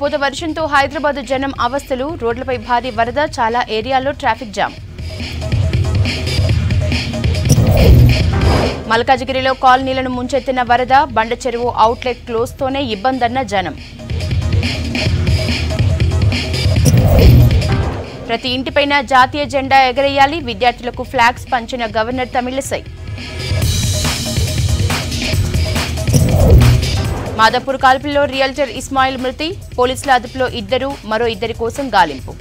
కుండపోత వర్షంతో హైదరాబాద్ జనం అవస్థలు రోడ్లపై భారీ వరద చాలా ఏరియాల్లో ట్రాఫిక్ జామ్ మల్కాజిగిరిలో కాలనీలను ముంచెత్తిన వరద బండ చెరువు అవుట్లెట్ క్లోజ్తోనే ఇబ్బందన్న జనం ప్రతి ఇంటిపైన జాతీయ జెండా ఎగరేయాలి విద్యార్థులకు ఫ్లాగ్స్ పంచిన గవర్నర్ తమిళసై మాదాపూర్ కాల్పుల్లో రియల్టర్ ఇస్మాయిల్ మృతి పోలీసుల అదుపులో ఇద్దరు మరో ఇద్దరి కోసం గాలింపు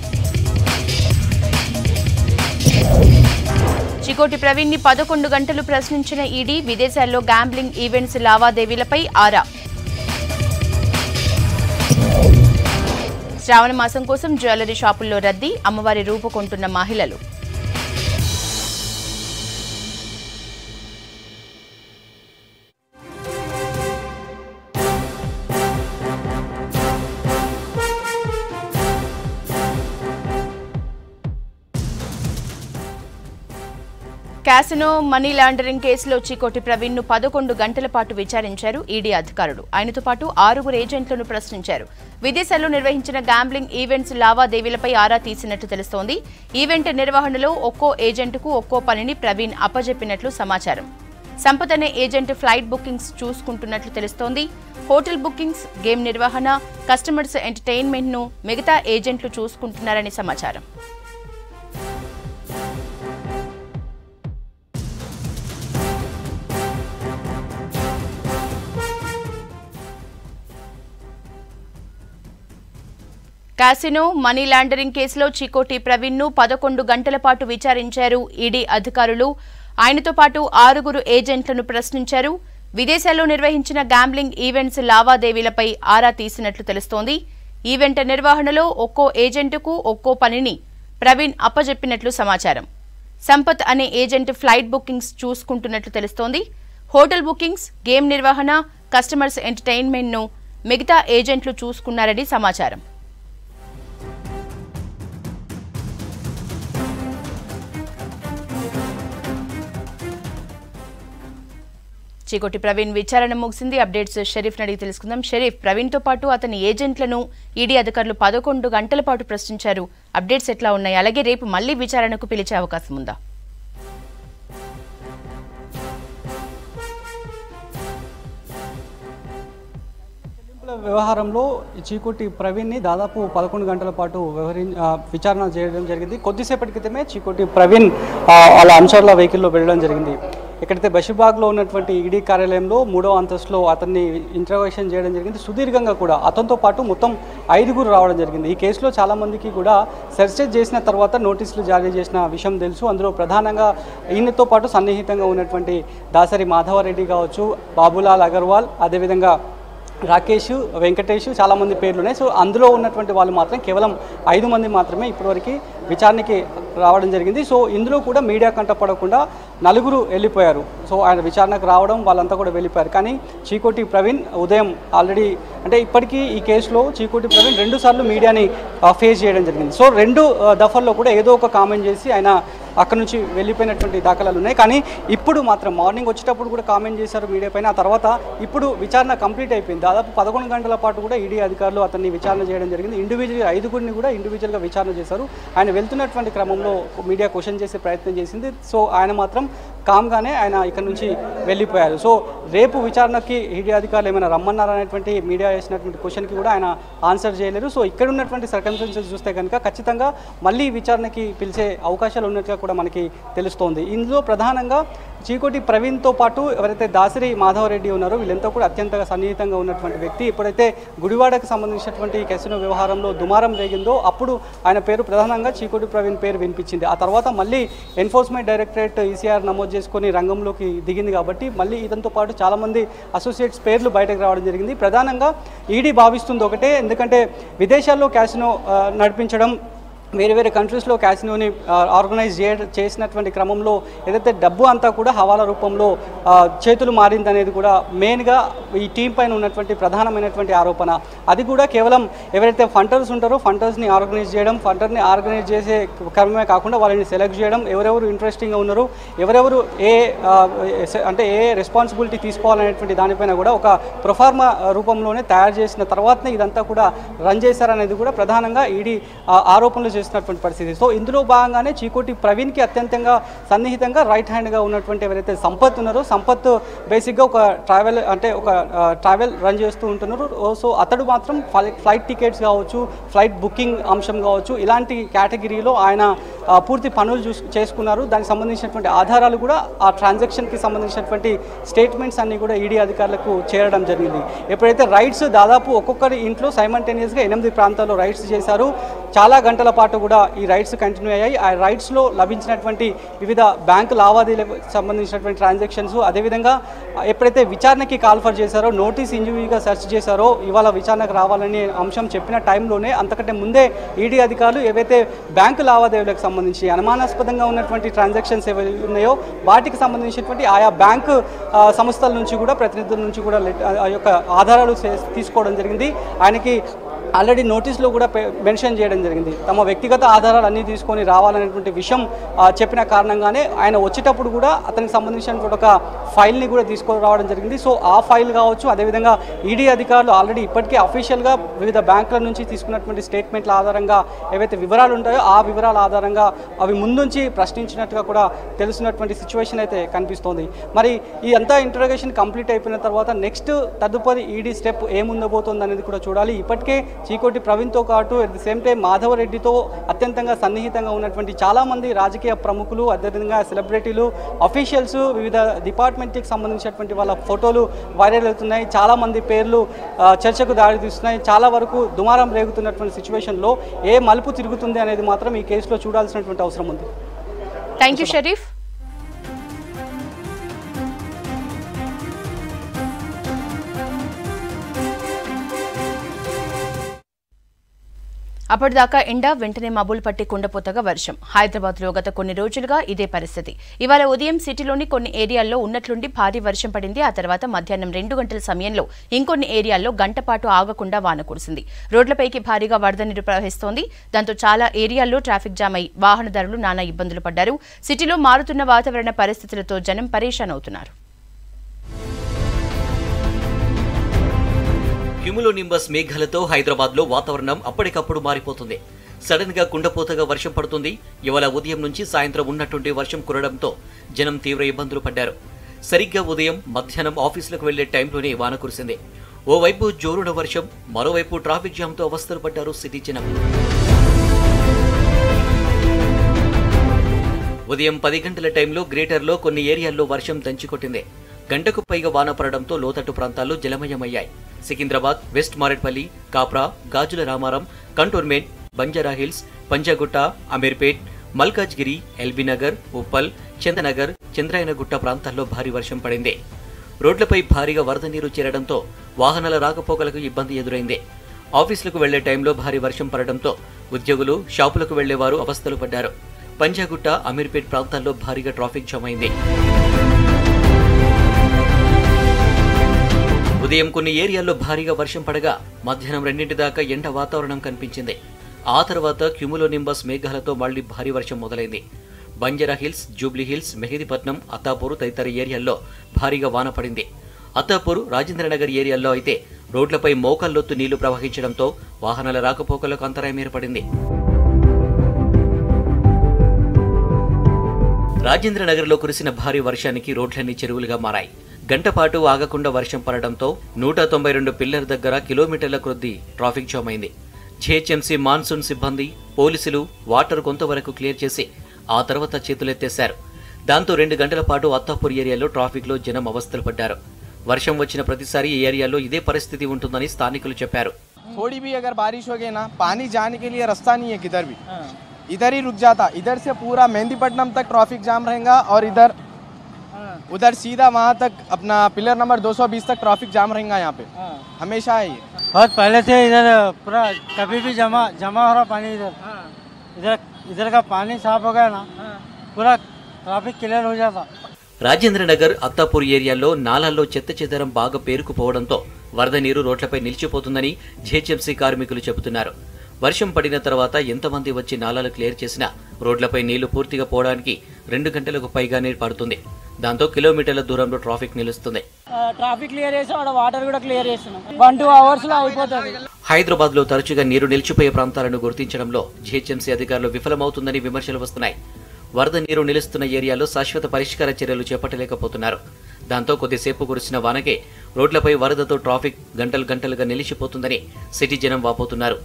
చికోటి ప్రవీణ్ ని పదకొండు గంటలు ప్రశ్నించిన ఈడీ విదేశాల్లో గ్యాంబ్లింగ్ ఈవెంట్స్ లావాదేవీలపై ఆరా శ్రావణ మాసం కోసం జ్యువెలరీ షాపుల్లో రద్దీ అమ్మవారి రూపు కొంటున్న మహిళలు క్యాసినో మనీ లాండరింగ్ కేసులో చికోటి ప్రవీణ్ ను పదకొండు గంటల పాటు విచారించారు ఈడీ అధికారులు ఆయనతో పాటు ఆరుగురు ఏజెంట్లను ప్రశ్నించారు విదేశాల్లో నిర్వహించిన గ్యాంబ్లింగ్ ఈవెంట్స్ లావాదేవీలపై ఆరా తీసినట్టు తెలుస్తోంది ఈవెంట్ నిర్వహణలో ఒక్కో ఏజెంట్కు ఒక్కో పనిని ప్రవీణ్ అప్పజెప్పినట్లు సమాచారం సంపత్ అనే ఏజెంట్ ఫ్లైట్ బుకింగ్స్ చూసుకుంటున్నట్లు తెలుస్తోంది హోటల్ బుకింగ్స్ గేమ్ నిర్వహణ కస్టమర్స్ ఎంటర్టైన్మెంట్ ను మిగతా ఏజెంట్లు చూసుకుంటున్నారని సమాచారం కాసినో మనీ లాండరింగ్ కేసులో చికోటి ప్రవీణ్ ను పదకొండు గంటల పాటు విచారించారు ఈడీ అధికారులు ఆయనతో పాటు ఆరుగురు ఏజెంట్లను ప్రశ్నించారు విదేశాల్లో నిర్వహించిన గ్యాంబ్లింగ్ ఈవెంట్స్ లావాదేవీలపై ఆరా తీసినట్లు తెలుస్తోంది ఈవెంట్ నిర్వహణలో ఒక్కో ఏజెంటుకు ఒక్కో పనిని ప్రవీణ్ అప్పజెప్పినట్లు సమాచారం సంపత్ అనే ఏజెంట్ ఫ్లైట్ బుకింగ్స్ చూసుకుంటున్నట్లు తెలుస్తోంది హోటల్ బుకింగ్స్ గేమ్ నిర్వహణ కస్టమర్స్ ఎంటర్టైన్మెంట్ ను మిగతా ఏజెంట్లు చూసుకున్నారని సమాచారం చీకోటి ప్రవీణ్ విచారణ ముగిసింది అప్డేట్స్ షరీఫ్ అడిగి తెలుసుకుందాం షరీఫ్ ప్రవీణ్ తో పాటు అతని ఏజెంట్లను ఈడీ అధికారులు పదకొండు గంటల పాటు ప్రశ్నించారు అప్డేట్స్ ఎట్లా ఉన్నాయి అలాగే రేపు మళ్లీ విచారణకు పిలిచే అవకాశం ఉందా చెల్లింపుల వ్యవహారంలో ఈ చీకుటి ప్రవీణ్ని దాదాపు పదకొండు గంటల పాటు వ్యవహరి ఆ, విచారణ చేయడం జరిగింది కొద్దిసేపటి క్రితమే చీకుటి ప్రవీణ్ ఆ, వాళ్ళ అంశాల వెహికల్లో వెళ్ళడం జరిగింది ఎక్కడైతే బషీబాగ్లో ఉన్నటువంటి ఈడీ కార్యాలయంలో మూడో అంతస్తులో అతన్ని ఇంటర్వేషన్ చేయడం జరిగింది సుదీర్ఘంగా కూడా అతనితో పాటు మొత్తం ఐదుగురు రావడం జరిగింది ఈ కేసులో చాలామందికి కూడా సెర్చెస్ చేసిన తర్వాత నోటీసులు జారీ చేసిన విషయం తెలుసు అందులో ప్రధానంగా ఈయనతో పాటు సన్నిహితంగా ఉన్నటువంటి దాసరి మాధవరెడ్డి కావచ్చు బాబులాల్ అగర్వాల్ అదేవిధంగా రాకేష్ వెంకటేష్ చాలామంది పేర్లు ఉన్నాయి సో అందులో ఉన్నటువంటి వాళ్ళు మాత్రం కేవలం ఐదు మంది మాత్రమే ఇప్పటివరకు విచారణకి రావడం జరిగింది సో ఇందులో కూడా మీడియా కంట పడకుండా నలుగురు వెళ్ళిపోయారు సో ఆయన విచారణకు రావడం వాళ్ళంతా కూడా వెళ్ళిపోయారు కానీ చీకోటి ప్రవీణ్ ఉదయం ఆల్రెడీ అంటే ఇప్పటికీ ఈ కేసులో చీకోటి ప్రవీణ్ రెండు సార్లు మీడియాని ఫేస్ చేయడం జరిగింది సో రెండు ఆ, దఫల్లో కూడా ఏదో ఒక కామెంట్ చేసి ఆయన అక్కడ నుంచి వెళ్ళిపోయినటువంటి దాఖలాలు ఉన్నాయి కానీ ఇప్పుడు మాత్రం మార్నింగ్ వచ్చేటప్పుడు కూడా కామెంట్ చేశారు మీడియా పైన ఆ తర్వాత ఇప్పుడు విచారణ కంప్లీట్ అయిపోయింది దాదాపు పదకొండు గంటల పాటు కూడా ఈడీ అధికారులు అతన్ని విచారణ చేయడం జరిగింది ఇండివిజువల్ ఐదుగురిని కూడా ఇండివిజువల్గా విచారణ చేశారు ఆయన వెళ్తున్నటువంటి క్రమంలో మీడియా క్వశ్చన్ చేసే ప్రయత్నం చేసింది సో ఆయన మాత్రం కామ్గానే ఆయన ఇక్కడ నుంచి వెళ్ళిపోయారు సో రేపు విచారణకి ఈడీ అధికారులు ఏమైనా రమ్మన్నారనేటువంటి మీడియా వేసినటువంటి క్వశ్చన్కి కూడా ఆయన ఆన్సర్ చేయలేరు సో ఇక్కడ ఉన్నటువంటి సర్కమ్స్టెన్సెస్ చూస్తే కనుక ఖచ్చితంగా మళ్ళీ విచారణకి పిలిచే అవకాశాలు ఉన్నట్టుగా కూడా మనకి తెలుస్తోంది ఇందులో ప్రధానంగా చీకోటి ప్రవీణ్తో పాటు ఎవరైతే దాసరి మాధవరెడ్డి ఉన్నారో వీళ్ళంతా కూడా అత్యంత సన్నిహితంగా ఉన్నటువంటి వ్యక్తి ఎప్పుడైతే గుడివాడకు సంబంధించినటువంటి కెసినో వ్యవహారంలో దుమారం రేగిందో అప్పుడు ఆయన పేరు ప్రధానంగా చీకోటి ప్రవీణ్ పేరు వినిపించింది ఆ తర్వాత మళ్ళీ ఎన్ఫోర్స్మెంట్ డైరెక్టరేట్ ఈసీఆర్ నమోదు చేసుకొని రంగంలోకి దిగింది కాబట్టి మళ్ళీ ఇదంతో పాటు చాలామంది అసోసియేట్స్ పేర్లు బయటకు రావడం జరిగింది ప్రధానంగా ఈడీ భావిస్తుంది ఒకటే ఎందుకంటే విదేశాల్లో క్యాసినో ఆ, నడిపించడం వేరే వేరే కంట్రీస్లో క్యాసినోని ఆర్గనైజ్ చే చేసినటువంటి క్రమంలో ఏదైతే డబ్బు అంతా కూడా హవాలా రూపంలో ఆ, చేతులు మారింది అనేది కూడా మెయిన్గా ఈ టీం పైన ఉన్నటువంటి ప్రధానమైనటువంటి ఆరోపణ అది కూడా కేవలం ఎవరైతే ఫంటర్స్ ఉంటారో ఫంటర్స్ని ఆర్గనైజ్ చేయడం ఫంటర్ని ఆర్గనైజ్ చేసే క్రమమే కాకుండా వాళ్ళని సెలెక్ట్ చేయడం ఎవరెవరు ఇంట్రెస్టింగ్గా ఉన్నారు ఎవరెవరు ఏ ఆ, ఎస్- అంటే ఏ రెస్పాన్సిబిలిటీ తీసుకోవాలనేటువంటి దానిపైన కూడా ఒక ప్రొఫార్మా రూపంలోనే తయారు చేసిన తర్వాతనే ఇదంతా కూడా రన్ చేశారనేది కూడా ప్రధానంగా ఈడీ ఆరోపణలు చేస్తున్నటువంటి పరిస్థితి సో ఇందులో భాగంగానే చీకోటి ప్రవీణ్కి అత్యంతంగా సన్నిహితంగా రైట్ హ్యాండ్గా ఉన్నటువంటి ఎవరైతే సంపత్ ఉన్నారో సంపత్ బేసిక్గా ఒక ట్రావెల్ అంటే ఒక ట్రావెల్ రన్ చేస్తూ ఉంటున్నారు ఓ, సో అతడు మాత్రం ఫ్లై- ఫ్లైట్ టికెట్స్ కావచ్చు ఫ్లైట్ బుకింగ్ అంశం కావచ్చు ఇలాంటి కేటగిరీలో ఆయన ఆ, పూర్తి పనులు చూస్ చేసుకున్నారు దానికి సంబంధించినటువంటి ఆధారాలు కూడా ఆ ట్రాన్సాక్షన్కి సంబంధించినటువంటి స్టేట్మెంట్స్ అన్నీ కూడా ఈడీ అధికారులకు చేరడం జరిగింది ఎప్పుడైతే రైడ్స్ దాదాపు ఒక్కొక్కరి ఇంట్లో సైమల్టేనియస్గా ఎనిమిది ప్రాంతాల్లో రైడ్స్ చేశారు చాలా గంటల పాటు కూడా ఈ రైడ్స్ కంటిన్యూ అయ్యాయి ఆ రైడ్స్లో లభించినటువంటి వివిధ బ్యాంకు లావాదేవీలకు సంబంధించినటువంటి ట్రాన్సాక్షన్స్ అదేవిధంగా ఎప్పుడైతే విచారణకి కాల్ఫర్ చేశారో నోటీస్ ఇంజురీగా సెర్చ్ చేశారో ఇవాళ విచారణకు రావాలని అంశం చెప్పిన టైంలోనే అంతకంటే ముందే ఈడీ అధికారులు ఏవైతే బ్యాంకు లావాదేవీలకు సంబంధించి అనుమానాస్పదంగా ఉన్నటువంటి ట్రాన్సాక్షన్స్ ఏవై ఉన్నాయో వాటికి సంబంధించినటువంటి ఆయా బ్యాంకు ఆ, సంస్థల నుంచి కూడా ప్రతినిధుల నుంచి కూడా లెట్- ఆ యొక్క ఆధారాలు చే- తీసుకోవడం జరిగింది ఆయనకి ఆల్రెడీ నోటీస్లో కూడా పె- మెన్షన్ చేయడం జరిగింది తమ వ్యక్తిగత ఆధారాలు అన్నీ తీసుకొని రావాలనేటువంటి విషయం ఆ, చెప్పిన కారణంగానే ఆయన వచ్చేటప్పుడు కూడా అతనికి సంబంధించినటువంటి ఒక ఫైల్ని కూడా తీసుకురావడం జరిగింది సో ఆ ఫైల్ కావచ్చు అదేవిధంగా ఈడీ అధికారులు ఆల్రెడీ ఇప్పటికే అఫీషియల్గా వివిధ బ్యాంకుల నుంచి తీసుకున్నటువంటి స్టేట్మెంట్ల ఆధారంగా ఏవైతే వివరాలు ఉంటాయో ఆ వివరాల ఆధారంగా అవి ముందుంచి ప్రశ్నించినట్టుగా కూడా తెలిసినటువంటి సిచ్యువేషన్ అయితే కనిపిస్తోంది మరి ఈ అంతా ఇంటరోగేషన్ కంప్లీట్ అయిపోయిన తర్వాత నెక్స్ట్ తదుపరి ఈడీ స్టెప్ ఏముందబోతోంది అనేది కూడా చూడాలి ఇప్పటికే చీకోటి ప్రవీణ్తో పాటు అట్ ది సేమ్ టైం మాధవరెడ్డితో అత్యంతంగా సన్నిహితంగా ఉన్నటువంటి చాలామంది రాజకీయ ప్రముఖులు అదేవిధంగా సెలబ్రిటీలు అఫీషియల్స్ వివిధ డిపార్ట్మెంట్కి సంబంధించినటువంటి వాళ్ళ ఫోటోలు వైరల్ అవుతున్నాయి చాలామంది పేర్లు ఆ, చర్చకు దారితీస్తున్నాయి చాలా వరకు దుమారం రేగుతున్నటువంటి సిచ్యువేషన్లో ఏ మలుపు తిరుగుతుంది అనేది మాత్రం ఈ కేసులో చూడాల్సినటువంటి అవసరం ఉంది థ్యాంక్ యూ షరీఫ్ అప్పటిదాకా ఎండ వెంటనే మబ్బులు పట్టి కుండపోతగా వర్షం హైదరాబాద్ లో గత కొన్ని రోజులుగా ఇదే పరిస్థితి ఇవాళ ఉదయం సిటీలోని కొన్ని ఏరియాల్లో ఉన్నట్లుండి భారీ వర్షం పడింది ఆ తర్వాత మధ్యాహ్నం రెండు గంటల సమయంలో ఇంకొన్ని ఏరియాల్లో గంటపాటు ఆగకుండా వాన కురిసింది రోడ్లపైకి భారీగా వరద నీరు ప్రవహిస్తోంది దాంతో చాలా ఏరియాల్లో ట్రాఫిక్ జామ్ అయి వాహనదారులు నానా ఇబ్బందులు పడ్డారు సిటీలో మారుతున్న వాతావరణ పరిస్థితులతో జనం పరేషాన్ అవుతున్నారు క్యుములోనింబస్ మేఘాలతో హైదరాబాద్ లో వాతావరణం అప్పటికప్పుడు మారిపోతుంది సడన్ గా కుండపోతగా వర్షం పడుతుంది ఇవాళ ఉదయం నుంచి సాయంత్రం ఉన్నట్టుండి వర్షం కురడంతో జనం తీవ్ర ఇబ్బందులు పడ్డారు సరిగ్గా ఉదయం మధ్యాహ్నం ఆఫీసులకు వెళ్లే టైంలోనే వాన కురిసింది ఓవైపు జోరున వర్షం మరోవైపు ట్రాఫిక్ జామ్తో అవస్థలు పడ్డారు సిటీ జనం ఉదయం పది గంటల టైంలో గ్రేటర్లో కొన్ని ఏరియాల్లో వర్షం దంచికొట్టింది గంటకు పైగా వాన పడడంతో లోతట్టు ప్రాంతాల్లో జలమయమయ్యాయి Secunderabad west Marredpally Kapra Gajula Ramaram Cantonment Banjara Hills Panjagutta Ameerpet Malkajgiri LB Nagar Uppal Chandanagar Chandrayangutta ప్రాంతాల్లో భారీ వర్షం పడింది రోడ్లపై భారీగా వరద నీరు చేరడంతో వాహనాల రాకపోకలకు ఇబ్బంది ఎదురైంది ఆఫీసులకు వెళ్లే టైంలో భారీ వర్షం పడడంతో ఉద్యోగులు షాపులకు వెళ్లేవారు అవస్థలు పడ్డారు పంజాగుట్ట అమీర్పేట్ ప్రాంతాల్లో భారీగా ట్రాఫిక్ జామ్ అయింది ఉదయం కొన్ని ఏరియాల్లో భారీగా వర్షం పడగా మధ్యాహ్నం రెండింటి దాకా ఎండ వాతావరణం కనిపించింది ఆ తర్వాత క్యుములో నింబస్ మేఘాలతో మళ్లీ భారీ వర్షం మొదలైంది Banjara Hills Jubilee Hills Mehdipatnam Attapur తదితర ఏరియాల్లో భారీగా వాన పడింది అత్తాపూర్ రాజేంద్రనగర్ ఏరియాల్లో అయితే రోడ్లపై మోకాల్లోత్తు నీళ్లు ప్రవహించడంతో వాహనాల రాకపోకలకు అంతరాయం ఏర్పడింది రాజేంద్రనగర్లో కురిసిన భారీ వర్షానికి రోడ్లన్నీ చెరువులుగా మారాయి గంటపాటు ఆగకుండా వర్షం పడడంతో నూట తొంభై రెండు పిల్లర్ దగ్గర కిలోమీటర్ల కొద్దీ ట్రాఫిక్ జామ్ అయింది జిహెచ్ఎంసీ మాన్సూన్ సిబ్బంది పోలీసులు వాటర్ కొంతవరకు క్లియర్ చేసి ఆ తర్వాత చేతులెత్తేశారు దాంతో రెండు గంటల పాటు అత్తాపూర్ ఏరియాలో ట్రాఫిక్లో జనం అవస్థలు పడ్డారు వర్షం వచ్చిన ప్రతిసారి ఈ ఏరియాలో ఇదే పరిస్థితి ఉంటుందని స్థానికులు చెప్పారు थोड़ी भी अगर बारिश हो गई ना पानी जाने के लिए रास्ता नहीं है किधर भी इधर ही रुक जाता इधर से पूरा मेहंदीपट्टनम तक ट्रैफिक जाम रहेगा और इधर उधर सीधा वहाँ तक अपना पिलर नंबर 220 तक ट्रैफिक जाम रहेगा यहाँ पे हमेशा है ये बहुत पहले से इधर पूरा कभी भी जमा जमा हो रहा पानी इधर इधर इधर का पानी साफ हो गया ना पूरा ट्रैफिक क्लियर हो जाता రాజేంద్రనగర్ అత్తాపూర్ ఏరియాల్లో నాలాల్లో చెత్త చెదరం బాగా పేరుకుపోవడంతో వరద నీరు రోడ్లపై నిలిచిపోతుందని జిహెచ్ఎంసీ కార్మికులు చెబుతున్నారు వర్షం పడిన తర్వాత ఎంతమంది వచ్చి నాలాలు క్లియర్ చేసినా రోడ్లపై నీళ్లు పూర్తిగా పోవడానికి రెండు గంటలకు పైగానే పడుతుంది దాంతో కిలోమీటర్ల దూరంలో ట్రాఫిక్ నిలుస్తుంది ట్రాఫిక్ క్లియర్ చేసి ఆడ వాటర్ కూడా క్లియర్ చేస్తున్నాం వన్ టూ అవర్స్ లో అయిపోతుంది హైదరాబాద్ లో తరచుగా నీరు నిలిచిపోయే ప్రాంతాలను గుర్తించడంలో జిహెచ్ఎంసీ అధికారులు విఫలమవుతుందని విమర్శలు వస్తున్నాయి వరద నీరు నిలుస్తున్న ఏరియాలో శాశ్వత పరిష్కార చర్యలు చేపట్టలేకపోతున్నారు దాంతో కొద్దిసేపు కురిసిన వానకే రోడ్లపై వరదతో ట్రాఫిక్ గంటలు గంటలుగా నిలిచిపోతుందని సిటీ జనం వాపోతున్నారు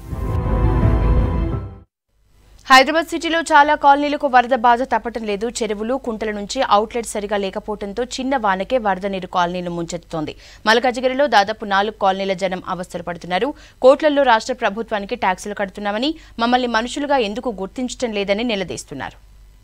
హైదరాబాద్ సిటీలో చాలా కాలనీలకు వరద బాధ తప్పటం లేదు చెరువులు కుంటల నుంచి అవుట్లెట్ సరిగా లేకపోవడంతో చిన్న వానకే వరద నీరు కాలనీలు ముంచెత్తుతోంది మల్కాజిగిరిలో దాదాపు నాలుగు కాలనీల జనం అవస్థలు పడుతున్నారు కోట్లలో రాష్ట్ర ప్రభుత్వానికి ట్యాక్సులు కడుతున్నామని మమ్మల్ని మనుషులుగా ఎందుకు గుర్తించడం లేదని నిలదీస్తున్నారు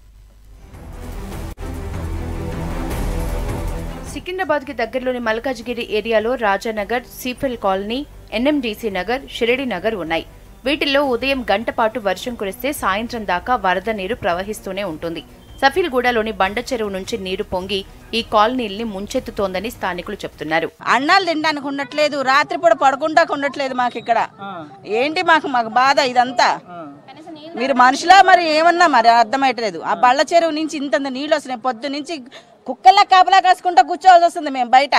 సికింద్రాబాద్ కి దగ్గరలోని మల్కాజ్గిరి ఏరియాలో రాజానగర్ సీఫెల్ కాలనీ ఎన్ఎండీసీ నగర్ షిరిడి నగర్ ఉన్నాయి వీటిల్లో ఉదయం గంట పాటు వర్షం కురిస్తే సాయంత్రం దాకా వరద నీరు ప్రవహిస్తూనే ఉంటుంది సఫీల్గూడలోని బండ చెరువు నుంచి నీరు పొంగి ఈ కాలనీల్ని ముంచెత్తుతోందని స్థానికులు చెబుతున్నారు అన్నాలు తినడానికి ఉండట్లేదు రాత్రిపూట పడుకుంటాకు ఉండట్లేదు మాకు ఇక్కడ ఏంటి మాకు మాకు బాధ ఇదంతా మీరు మనుషులా మరి ఏమన్నా మరి అర్థమయ్యట్లేదు ఆ బళ్ళ చెరువు నుంచి ఇంత నీళ్ళు వస్తున్నాయి పొద్దు నుంచి కుక్కల్లా కాపలా కాసుకుంటా కూర్చోవాల్సి వస్తుంది మేము బయట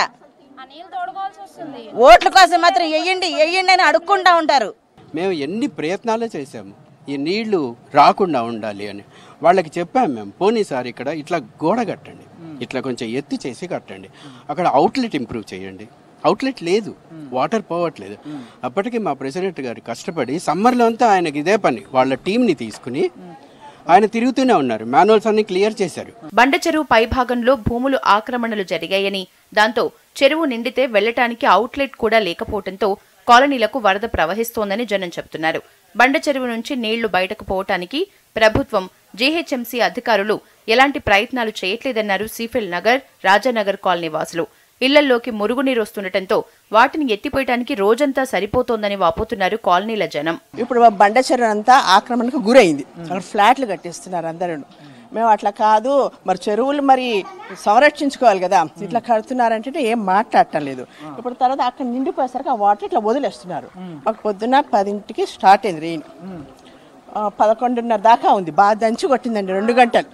ఓట్ల కోసం మాత్రం వెయ్యండి వెయ్యండి అని అడుక్కుంటా ఉంటారు మేము ఎన్ని ప్రయత్నాలు చేసాము ఈ నీళ్లు రాకుండా ఉండాలి అని వాళ్ళకి చెప్పాము మేము పోనీ సార్ ఇక్కడ ఇట్లా గోడ కట్టండి ఇట్లా కొంచెం ఎత్తి చేసి కట్టండి అక్కడ అవుట్లెట్ ఇంప్రూవ్ చేయండి అవుట్లెట్ లేదు వాటర్ పోవట్లేదు అప్పటికి మా ప్రెసిడెంట్ గారు కష్టపడి సమ్మర్లో అంతా ఆయనకి ఇదే పని వాళ్ళ టీంని తీసుకుని ఆయన తిరుగుతూనే ఉన్నారు మాన్యువల్స్ అన్ని క్లియర్ చేశారు బండ చెరువు పైభాగంలో భూములు ఆక్రమణలు జరిగాయని దాంతో చెరువు నిండితే వెళ్లటానికి అవుట్లెట్ కూడా లేకపోవడంతో కాలనీలకు వరద ప్రవహిస్తోందని జనం చెబుతున్నారు బండ చెరువు నుంచి నీళ్లు బయటకు పోవటానికి ప్రభుత్వం జీహెచ్ఎంసీ అధికారులు ఎలాంటి ప్రయత్నాలు చేయట్లేదన్నారు సీఫిల్ నగర్ రాజానగర్ కాలనీ వాసులు ఇళ్లల్లోకి మురుగునీరు వస్తుండటంతో వాటిని ఎత్తిపోయటానికి రోజంతా సరిపోతోందని వాపోతున్నారు కాలనీల జనం ఇప్పుడు మా బండ చెరువు అంతా ఆక్రమణకు గురైంది అక్కడ ఫ్లాట్లు కట్టిస్తున్నారు అందరూ మేము అట్లా కాదు మరి చెరువులు మరి సంరక్షించుకోవాలి కదా ఇట్లా కడుతున్నారంటే ఏం మాట్లాడటం లేదు ఇప్పుడు తర్వాత అక్కడ నిండిపోయేసరికి ఆ వాటర్ ఇట్లా వదిలేస్తున్నారు మాకు పొద్దున్న పదింటికి స్టార్ట్ అయింది రెయిన్ ఆ, పదకొండున్నర దాకా ఉంది బాగా దంచి కొట్టిందండి రెండు గంటలు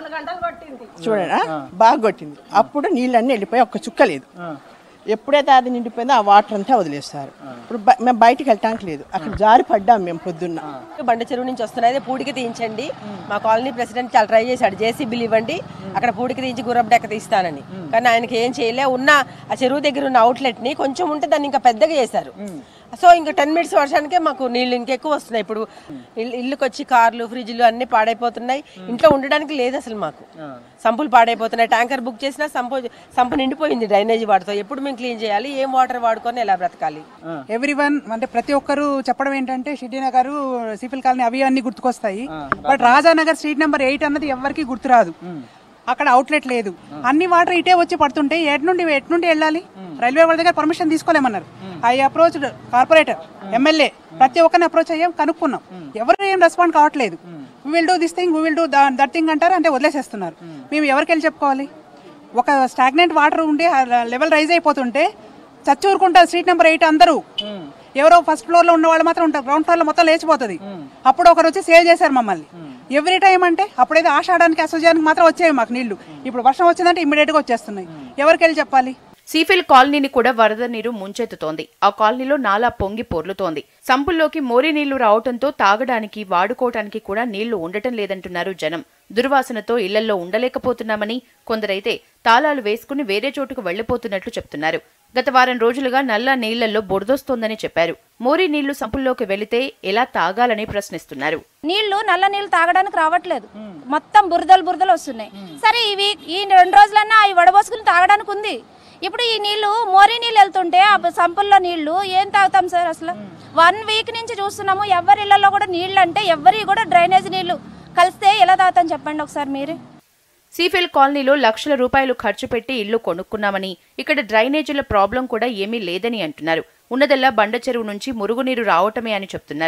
చూడండి ఆ? బాగా కొట్టింది అప్పుడు నీళ్ళన్నీ వెళ్ళిపోయి ఒక్క చుక్క లేదు ఎప్పుడైతే అది నిండిపోయిందో ఆ వాటర్ అంతా వదిలేస్తారు ఇప్పుడు బ- మేము బయటికి వెళ్ళటానికి లేదు అక్కడ జారి పడ్డాం మేము పొద్దున్న బండ చెరువు నుంచి వస్తున్నాయి పూడికి తీయించండి మా కాలనీ ప్రెసిడెంట్ చాలా ట్రై చేశాడు జేసీబీలు ఇవ్వండి అక్కడ పూడికి తీయించి గుర్రపు డెక్క తీస్తానని కానీ ఆయనకి ఏం చేయలే ఉన్న ఆ చెరువు దగ్గర ఉన్న అవుట్లెట్ ని కొంచెం ఉంటే దాన్ని ఇంకా పెద్దగా చేశారు సో ఇంకా టెన్ మినిట్స్ వర్షానికే మాకు నీళ్లు ఇంకెక్కువ వస్తున్నాయి ఇప్పుడు ఇల్లు- ఇల్లుకి వచ్చి కార్లు ఫ్రిడ్జ్లు అన్ని పాడైపోతున్నాయి ఇంట్లో ఉండడానికి లేదు అసలు మాకు సంపులు పాడైపోతున్నాయి ట్యాంకర్ బుక్ చేసినా సంపు సంపు నిండిపోయింది డ్రైనేజీ వాటితో ఎప్పుడు మేము క్లీన్ చేయాలి ఏం వాటర్ వాడుకొని ఎలా బ్రతకాలి ఎవ్రీ వన్ అంటే ప్రతి ఒక్కరు చెప్పడం ఏంటంటే షిడ్డీ నగర్ సిఫిల్ కాలనీ అవి అన్ని గుర్తుకొస్తాయి but Rajanagar street number eight అన్నది ఎవరికి గుర్తురాదు అక్కడ అవుట్లెట్ లేదు అన్ని వాటర్ ఇటే వచ్చి పడుతుంటే ఎటు నుండి ఎటు నుండి వెళ్ళాలి రైల్వే వాళ్ళ దగ్గర పర్మిషన్ తీసుకోలేమన్నారు ఐ అప్రోచ్ కార్పొరేటర్ ఎమ్మెల్యే ప్రతి ఒక్కరిని అప్రోచ్ అయ్యాం కనుక్కున్నాం ఎవరు ఏం రెస్పాండ్ కావట్లేదు we will do this thing we will do that thing అంటారు అంటే వదిలేసేస్తున్నారు మేము ఎవరికి వెళ్ళి చెప్పుకోవాలి ఒక స్టాగ్నెంట్ వాటర్ ఉండి లెవెల్ రైజ్ అయిపోతుంటే చచ్చి ఊరుకుంటారు స్ట్రీట్ నెంబర్ ఎయిట్ అందరూ ఎవరో ఫస్ట్ ఫ్లోర్ లో ఉన్న వాళ్ళు మాత్రం ఉంటారు గ్రౌండ్ ఫ్లోర్ లో మొత్తం లేచిపోతుంది అప్పుడు ఒకరు వచ్చి సేవ్ చేశారు మమ్మల్ని ఎవ్రీ టైం అంటే అప్పుడైతే ఆషాఢానికి అసోజానికి మాత్రం వచ్చేవి మాకు నీళ్లు ఇప్పుడు వర్షం వచ్చిందంటే ఇమ్మీడియట్ గా వచ్చేస్తున్నాయి ఎవరికి వెళ్ళి చెప్పాలి సీఫిల్ కాలనీని కూడా వరద నీరు ముంచెత్తుతోంది ఆ కాలనీలో నాలా పొంగి పొర్లుతోంది సంపుల్లోకి మోరి నీళ్లు రావటంతో తాగడానికి వాడుకోవటానికి కూడా నీళ్లు ఉండటం లేదంటున్నారు జనం దుర్వాసనతో ఇళ్లల్లో ఉండలేకపోతున్నామని కొందరైతే తాళాలు వేసుకుని వేరే చోటుకు వెళ్లిపోతున్నట్లు చెప్తున్నారు గత వారం రోజులుగా నల్ల నీళ్లలో బురదొస్తోందని చెప్పారు మోరీ నీళ్లు సంపుల్లోకి వెళితే ఎలా తాగాలని ప్రశ్నిస్తున్నారు నీళ్లు నల్ల నీళ్లు తాగడానికి రావట్లేదు మొత్తం బురదలు బురదలు వస్తున్నాయి సరే ఇవి ఈ రెండు రోజులన్నా అవి వడబోసుకుని తాగడానికి ఉంది ఇప్పుడు ఈ నీళ్లు మోరీ నీళ్ళు వెళ్తుంటే ఆ సంపుల్లో నీళ్లు ఏం తాగుతాం సార్ అసలు వన్ వీక్ నుంచి చూస్తున్నాము ఎవరి ఇళ్లలో కూడా నీళ్లు అంటే ఎవరి కూడా డ్రైనేజ్ నీళ్లు కలిస్తే ఎలా తాగుతాం చెప్పండి ఒకసారి మీరే సీఫిల్ కాలనీలో లక్షల రూపాయలు ఖర్చు పెట్టి ఇల్లు కొనుక్కున్నామని ఇక్కడ డ్రైనేజీల ప్రాబ్లం కూడా ఏమీ లేదని అంటున్నారు ఉన్నదల్లా బండ చెరువు నుంచి మురుగునీరు రావటమే అని చెప్తున్నారు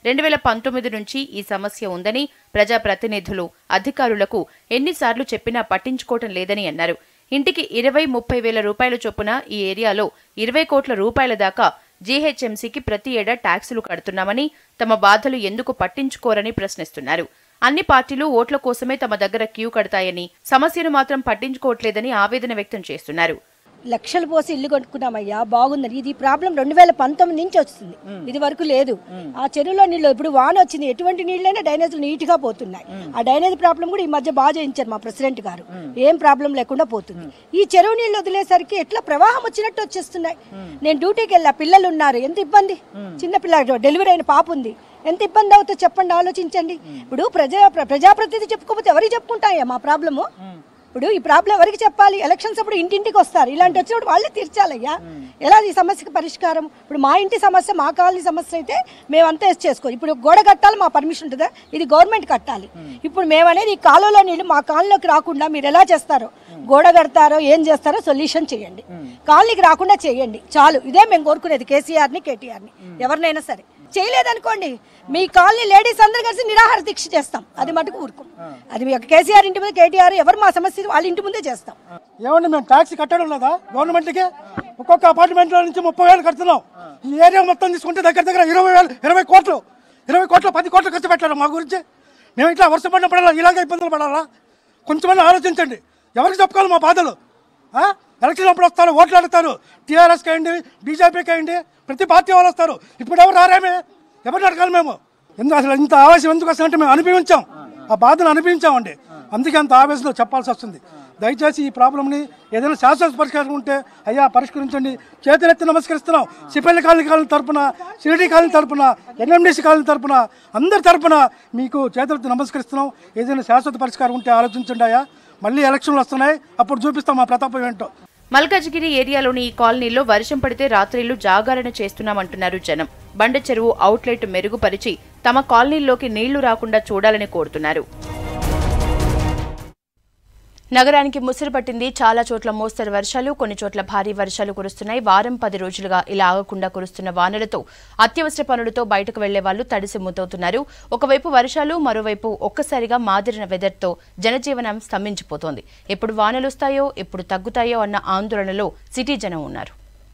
రెండు వేల పంతొమ్మిది నుంచి ఈ సమస్య ఉందని ప్రజాప్రతినిధులు అధికారులకు ఎన్నిసార్లు చెప్పినా పట్టించుకోవటం లేదని అన్నారు ఇంటికి ఇరవై ముప్పై వేల రూపాయల చొప్పున ఈ ఏరియాలో ఇరవై కోట్ల రూపాయల దాకా జీహెచ్ఎంసీకి ప్రతి ఏటా ట్యాక్సులు కడుతున్నామని తమ బాధలు ఎందుకు పట్టించుకోరని ప్రశ్నిస్తున్నారు అన్ని పార్టీలు ఓట్ల కోసమే తమ దగ్గర క్యూ కడతాయని సమస్యను మాత్రం పట్టించుకోవట్లేదని ఆవేదన వ్యక్తం చేస్తున్నారు లక్షలు పోసి ఇల్లు కొట్టుకున్నామయ్యా బాగుందని ఇది ప్రాబ్లం రెండు వేల పంతొమ్మిది నుంచి వస్తుంది ఇది వరకు లేదు ఆ చెరువులో నీళ్ళు ఇప్పుడు వాన వచ్చింది ఎటువంటి నీళ్ళైనా డ్రైనేజీలు నీట్ గా పోతున్నాయి ఆ డ్రైనేజ్ ప్రాబ్లం కూడా ఈ మధ్య బాగా చేయించారు మా ప్రెసిడెంట్ గారు ఏం ప్రాబ్లం లేకుండా పోతుంది ఈ చెరువు నీళ్ళు వదిలేసరికి ఎట్లా ప్రవాహం వచ్చినట్టు వచ్చేస్తున్నాయి నేను డ్యూటీకి వెళ్ళా పిల్లలు ఉన్నారు ఎంత ఇబ్బంది చిన్న పిల్ల డెలివరీ అయిన పాప ఉంది ఎంత ఇబ్బంది అవుతుందో చెప్పండి ఆలోచించండి ఇప్పుడు ప్రజా ప్రజాప్రతినిధి చెప్పుకోకపోతే ఎవరికి చెప్పుకుంటాయా మా ప్రాబ్లము ఇప్పుడు ఈ ప్రాబ్లం ఎవరికి చెప్పాలి ఎలక్షన్స్ అప్పుడు ఇంటింటికి వస్తారు ఇలాంటి వచ్చినప్పుడు వాళ్ళే తీర్చాలయ్యా ఎలా ఈ సమస్యకి పరిష్కారం ఇప్పుడు మా ఇంటి సమస్య మా కాలనీ సమస్య అయితే మేమంతా ఎస్ చేసుకో ఇప్పుడు గోడ కట్టాలి మా పర్మిషన్ ఉంటుందా ఇది గవర్నమెంట్ కట్టాలి ఇప్పుడు మేమనేది ఈ కాలువలో నీళ్ళు మా కాలనీలోకి రాకుండా మీరు ఎలా చేస్తారో గోడ కడతారో ఏం చేస్తారో సొల్యూషన్ చేయండి కాలనీకి రాకుండా చేయండి చాలు ఇదే మేము కోరుకునేది కేసీఆర్ని కేటీఆర్ని ఎవరినైనా సరే చేయలేదనుకోండి మీ కాలనీ లేడీస్ అందరు కలిసి నిరాహార దీక్ష చేస్తాం అది మటుకు ఊరుకోం అది మీ కేసీఆర్ ఇంటి మీద కేటీఆర్ ఎవరు మా సమస్య వాళ్ళ ఇంటి ముందే చేస్తాం ఏమండి మేము ట్యాక్స్ కట్టడం లేదా గవర్నమెంట్కి ఒక్కొక్క అపార్ట్మెంట్లో నుంచి ముప్పై వేలు కడుతున్నాం ఈ ఏరియా మొత్తం తీసుకుంటే దగ్గర దగ్గర ఇరవై వేలు ఇరవై కోట్లు ఇరవై కోట్లు పది కోట్లు ఖర్చు పెట్టారు మా గురించి మేము ఇట్లా వర్షం పడిన పడాలా ఇలాగే ఇబ్బందులు పడాలా కొంచెమన్నా ఆలోచించండి ఎవరికి చెప్పుకోవాలి మా బాధలు ఆ? ఎలక్షన్ అప్పుడు వస్తారు ఓట్లు అడుగుతారు టీఆర్ఎస్కి అయ్యండి బీజేపీకి అయ్యండి ప్రతి పార్టీ వాళ్ళు వస్తారు ఇప్పుడు ఎవరు రారేమే ఎవరిని అడగాలి మేము ఎందుకు అసలు ఇంత ఆవేశం ఎందుకు వస్తుందంటే మేము అనుభవించాం ఆ బాధను అనుభవించామండి అందుకే అంత ఆవేశంలో చెప్పాల్సి వస్తుంది దయచేసి ఈ ప్రాబ్లంని ఏదైనా శాశ్వత పరిష్కారం ఉంటే అయ్యా పరిష్కరించండి చేతులెత్తి నమస్కరిస్తున్నాం సిపల్లి కాలనీ కాలనీ తరపున సిరిడి కాలనీ తరపున ఎన్ఎండిసి కాలనీ తరపున అందరి తరపున మీకు చేతులెత్తి నమస్కరిస్తున్నాం ఏదైనా శాశ్వత పరిష్కారం ఉంటే ఆలోచించండి అయ్యా మళ్ళీ ఎలక్షన్లు వస్తున్నాయి అప్పుడు చూపిస్తాం మా ప్రతాపం ఏంటో మల్కాజ్గిరి ఏరియాలోని ఈ కాలనీలో వర్షం పడితే రాత్రిళ్లు జాగరణ చేస్తున్నామంటున్నారు జనం బండ చెరువు అవుట్లెట్ మెరుగుపరిచి తమ కాలనీల్లోకి నీళ్లు రాకుండా చూడాలని కోరుతున్నారు నగరానికి ముసురు పట్టింది చాలా చోట్ల మోస్తరు వర్షాలు కొన్ని చోట్ల భారీ వర్షాలు కురుస్తున్నాయి వారం పది రోజులుగా ఇలా ఆగకుండా కురుస్తున్న వానలతో అత్యవసర పనులతో బయటకు వెళ్లే వాళ్లు తడిసి ముద్దవుతున్నారు ఒకవైపు వర్షాలు మరోవైపు ఒక్కసారిగా మాదిరిన వెదర్తో జనజీవనం స్తంభించిపోతోంది ఎప్పుడు వానలు వస్తాయో ఎప్పుడు తగ్గుతాయో అన్న ఆందోళనలో సిటీ జనం ఉన్నారు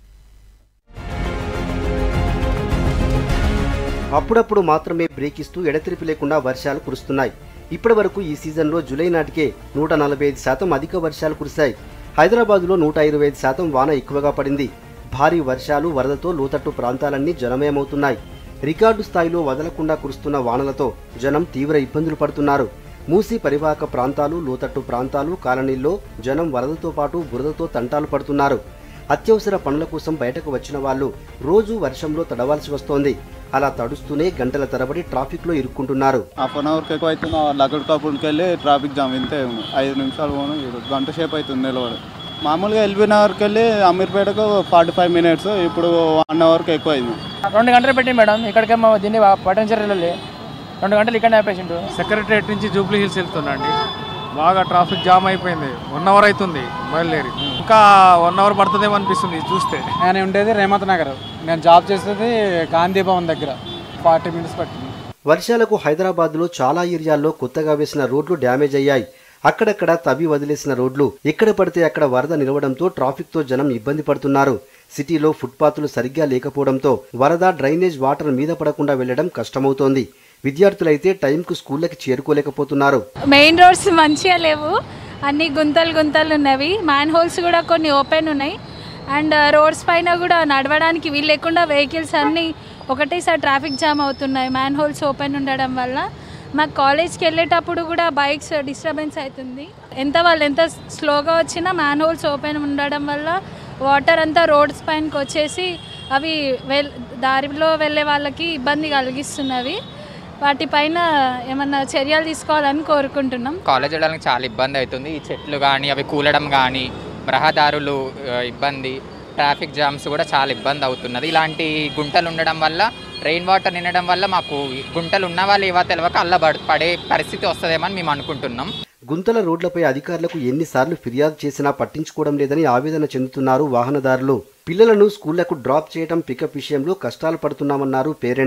అప్పుడప్పుడు మాత్రమే బ్రేక్ ఇస్తూ ఎడతెరిపి లేకుండా వర్షాలు కురుస్తున్నాయి ఇప్పటి వరకు ఈ సీజన్లో జూలై నాటికే నూట నలభై ఐదు శాతం అధిక వర్షాలు కురిశాయి హైదరాబాద్లో నూట ఇరవై ఐదు శాతం వాన ఎక్కువగా పడింది భారీ వర్షాలు వరదతో లోతట్టు ప్రాంతాలన్నీ జనమయమవుతున్నాయి రికార్డు స్థాయిలో వదలకుండా కురుస్తున్న వానలతో జనం తీవ్ర ఇబ్బందులు పడుతున్నారు మూసీ పరివాహక ప్రాంతాలు లోతట్టు ప్రాంతాలు కాలనీల్లో జనం వరదతో పాటు బురదతో తంటాలు పడుతున్నారు అత్యవసర పనుల కోసం బయటకు వచ్చిన వాళ్ళు రోజు వర్షంలో తడవాల్సి వస్తోంది అలా తడుస్తూనే గంటల తరబడి ట్రాఫిక్లో ఇరుక్కుంటున్నారు హాఫ్ అన్ అవర్కి ఎక్కువ అవుతుంది లగడ్ కప్పుడుకి వెళ్ళి ట్రాఫిక్ జామ్ ఇంతే ఐదు నిమిషాలు పోను ఈరోజు గంట సేపు అవుతుంది నిలబడి మామూలుగా ఎల్బీ నగర్కి వెళ్ళి అమీర్పేటకు ఫార్టీ ఫైవ్ మినిట్స్ ఇప్పుడు వన్ అవర్కి ఎక్కువ అయింది రెండు గంటలు పెట్టి మేడం ఇక్కడికేమో దీన్ని పట్టణచర్య వెళ్ళాలి రెండు గంటలు ఇక్కడ పేషెంట్ సెక్రటరియట్ నుంచి జూబ్లీ హిల్స్ వెళ్తున్నాండి బాగా ట్రాఫిక్ జామ్ అయిపోయింది వన్ అవర్ అవుతుంది బయలుదేరి ఇంకా వన్ అవర్ పడుతుందేమో అనిపిస్తుంది ఇది చూస్తే నేను ఉండేది రేమత్ నగర్ నేను జాబ్ చేసేది గాంధీ భవన్ దగ్గర ఫార్టీ మినిట్స్ పట్టింది వర్షాలకు హైదరాబాద్లో చాలా ఏరియాల్లో కొత్తగా వేసిన రోడ్లు డ్యామేజ్ అయ్యాయి అక్కడక్కడ తవ్వి వదిలేసిన రోడ్లు ఎక్కడ పడితే అక్కడ వరద నిలవడంతో ట్రాఫిక్తో జనం ఇబ్బంది పడుతున్నారు సిటీలో ఫుట్పాత్లు సరిగ్గా లేకపోవడంతో వరద డ్రైనేజ్ వాటర్ మీద పడకుండా వెళ్లడం కష్టమవుతోంది విద్యార్థులైతే టైంకు స్కూళ్ళకి చేరుకోలేకపోతున్నారు మెయిన్ రోడ్స్ మంచిగా లేవు అన్ని గుంతలు గుంతలు ఉన్నవి మ్యాన్ హోల్స్ కూడా కొన్ని ఓపెన్ ఉన్నాయి అండ్ రోడ్స్ పైన కూడా నడవడానికి వీలు లేకుండా వెహికల్స్ అన్నీ ఒకటేసారి ట్రాఫిక్ జామ్ అవుతున్నాయి మ్యాన్ హోల్స్ ఓపెన్ ఉండడం వల్ల మాకు కాలేజ్కి వెళ్ళేటప్పుడు కూడా బైక్స్ డిస్టర్బెన్స్ అవుతుంది ఎంత వాళ్ళు ఎంత స్లోగా వచ్చినా మ్యాన్ హోల్స్ ఓపెన్ ఉండడం వల్ల వాటర్ అంతా రోడ్స్ పైనకి వచ్చేసి అవి వెల్ దారిలో వెళ్ళే వాళ్ళకి ఇబ్బంది కలిగిస్తున్నవి వాటిపైన ఏమన్నా చర్యలు తీసుకోవాలని కోరుకుంటున్నాం కాలేజ్ వెళ్ళడానికి చాలా ఇబ్బంది అవుతుంది ఈ చెట్లు కానీ అవి కూలడం కానీ రహదారులు ఆ, ఇబ్బంది ట్రాఫిక్ జామ్స్ కూడా చాలా ఇబ్బంది అవుతున్నది ఇలాంటి గుంటలు ఉండడం వల్ల రెయిన్ వాటర్ నిండడం వల్ల మాకు ఈ గుంటలు ఉన్న వాళ్ళు ఏవో తెలియక అల్ల పడ- పడే పరిస్థితి వస్తుందేమని మేము అనుకుంటున్నాం గుంతల రోడ్లపై అధికారులకు ఎన్నిసార్లు ఫిర్యాదు చేసినా పట్టించుకోవడం లేదని ఆవేదన చెందుతున్నారు వాహనదారులు పిల్లలను స్కూళ్లకు డ్రాప్ చేయడం పికప్ విషయంలో కష్టాలు పడుతున్నామన్నారు పేరెంట్స్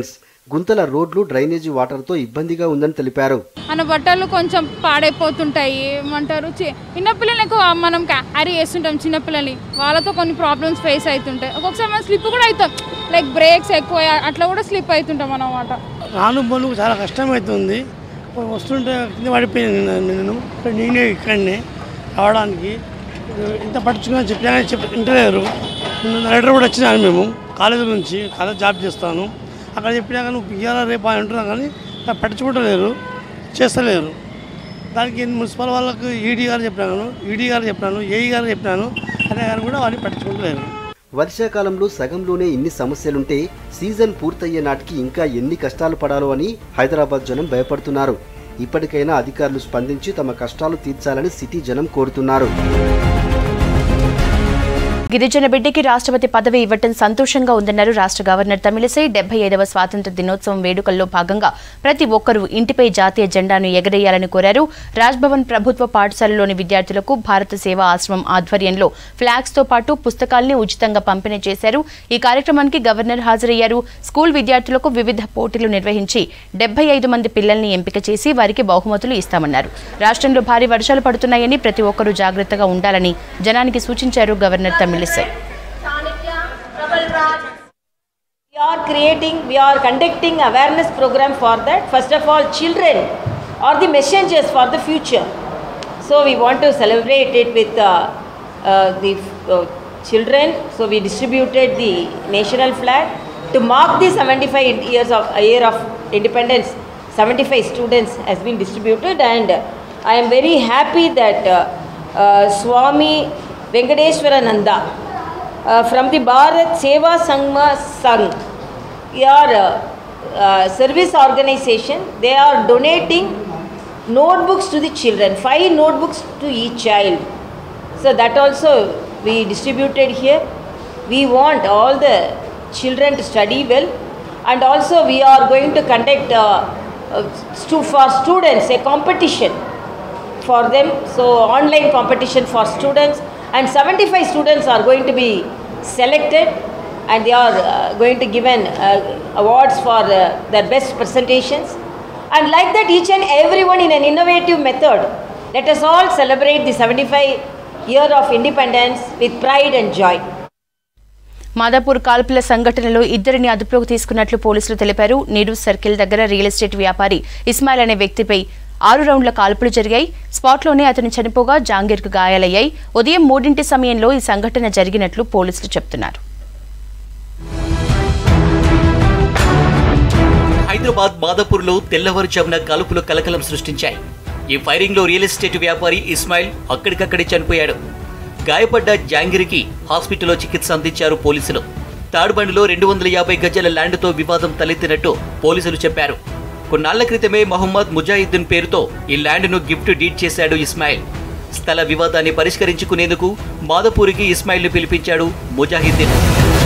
గుంతల రోడ్లు డ్రైనేజీ వాటర్తో ఇబ్బందిగా ఉందని తెలిపారు మన బట్టలు కొంచెం పాడైపోతుంటాయి ఏమంటారు చి- చిన్నపిల్లలకు మనం క్యారీ చేస్తుంటాం చిన్నపిల్లల్ని వాళ్ళతో కొన్ని ప్రాబ్లమ్స్ ఫేస్ అవుతుంటాయి ఒక్కొక్కసారి మనం స్లిప్ కూడా అవుతాం లైక్ బ్రేక్స్ ఎక్కువ అట్లా కూడా స్లిప్ అవుతుంటాం అన్నమాట రాను బోలు చాలా కష్టమవుతుంది వస్తుంటే కింద పడిపోయింది నేను నేను ఇక్కడ నేనే ఇక్కడనే రావడానికి ఇంత పట్టించుకుని చెప్పినా చెప్ప వింటలేరు నిన్న లెటర్ కూడా వచ్చినాను మేము కాలేజీ నుంచి కాలేజ్ జాబ్ చేస్తాను అక్కడ చెప్పినాక నువ్వు ఇయ్యాలా రేపు అని అంటున్నా కానీ నాకు పట్టించుకుంటలేరు చేస్తలేరు దానికి మున్సిపల్ వాళ్ళకు ఈడీ గారు చెప్పినాను ఈడీ గారు చెప్పినాను ఏఈ గారు చెప్పినాను అనే గారు కూడా వాళ్ళు పట్టించుకుంటలేరు వర్షాకాలంలో సగంలోనే ఇన్ని సమస్యలుంటే సీజన్ పూర్తయ్యే నాటికి ఇంకా ఎన్ని కష్టాలు పడాలో అని హైదరాబాద్ జనం భయపడుతున్నారు ఇప్పటికైనా అధికారులు స్పందించి తమ కష్టాలు తీర్చాలని సిటీ జనం కోరుతున్నారు గిరిజన బిడ్డకి రాష్ట్రపతి పదవి ఇవ్వటం సంతోషంగా ఉందన్నారు రాష్ట్ర గవర్నర్ తమిళిసై డెబ్బై ఐదవ స్వాతంత్ర దినోత్సవం వేడుకల్లో భాగంగా ప్రతి ఒక్కరూ ఇంటిపై జాతీయ జెండాను ఎగరేయాలని కోరారు రాజ్భవన్ ప్రభుత్వ పాఠశాలలోని విద్యార్థులకు భారత సేవా ఆశ్రమం ఆధ్వర్యంలో ఫ్లాగ్స్ తో పాటు పుస్తకాల్ని ఉచితంగా పంపిణీ చేశారు ఈ కార్యక్రమానికి గవర్నర్ హాజరయ్యారు స్కూల్ విద్యార్థులకు వివిధ పోటీలు నిర్వహించి డెబ్బై ఐదు మంది పిల్లల్ని ఎంపిక చేసి వారికి బహుమతులు ఇస్తామన్నారు రాష్ట్రంలో భారీ వర్షాలు పడుతున్నాయని ప్రతి ఒక్కరూ జాగ్రత్తగా ఉండాలని జనానికి సూచించారు governor Tamilisai We are creating, we are conducting awareness program for that. First of all, children are the messengers for the future. So we want to celebrate it with uh, uh, the uh, children. So we distributed the national flag to mark the 75 years of a year of independence. 75 students has been distributed, and I am very happy that uh, uh, Swami Venkateshwarananda uh, from the Bharat Seva Sangma Sangh, your uh, uh, service organization, they are donating notebooks to the children, five notebooks to each child. So that also we distributed here. We want all the children to study well, and also we are going to conduct uh, uh, stu- for students a competition for them. So online competition for students, and 75 students are going to be selected, and they are uh, going to given uh, awards for uh, their best presentations. And like that, each and everyone in an innovative method. Let us all celebrate the 75 year of independence with pride and joy. Madhapur కాల్పుల సంఘటనలో ఇద్దరిని అదుపులోకి తీసుకున్నట్లు పోలీసులు తెలిపారు నీరు circle దగ్గర real estate వ్యాపారి ఇస్మాయిల్ అనే వ్యక్తిపై ఆరు రౌండ్ల కాల్పులు జరిగాయి స్పాట్లోనే అతను చనిపోగా జాంగీర్కు గాయాలయ్యాయి ఉదయం మూడింటి సమయంలో ఈ సంఘటన జరిగినట్లు పోలీసులు చెప్తున్నారు హైదరాబాద్ మాదాపూర్లో తెల్లవారుజామున కాల్పులు కలకలం సృష్టించాయి ఈ ఫైరింగ్లో రియల్ ఎస్టేట్ వ్యాపారి ఇస్మాయిల్ అక్కడికక్కడే చనిపోయాడు గాయపడ్డ జాంగిరికి హాస్పిటల్లో చికిత్స అందించారు పోలీసులు తాడుబండిలో రెండు వందల యాభై గజాల ల్యాండ్తో వివాదం తలెత్తినట్టు పోలీసులు చెప్పారు కొన్నాళ్ల క్రితమే మహమ్మద్ ముజాహిద్దీన్ పేరుతో ఈ ల్యాండ్ను గిఫ్ట్ డీడ్ చేశాడు ఇస్మాయిల్ స్థల వివాదాన్ని పరిష్కరించుకునేందుకు మాదాపూరికి ఇస్మాయిల్ను పిలిపించాడు ముజాహిద్దీన్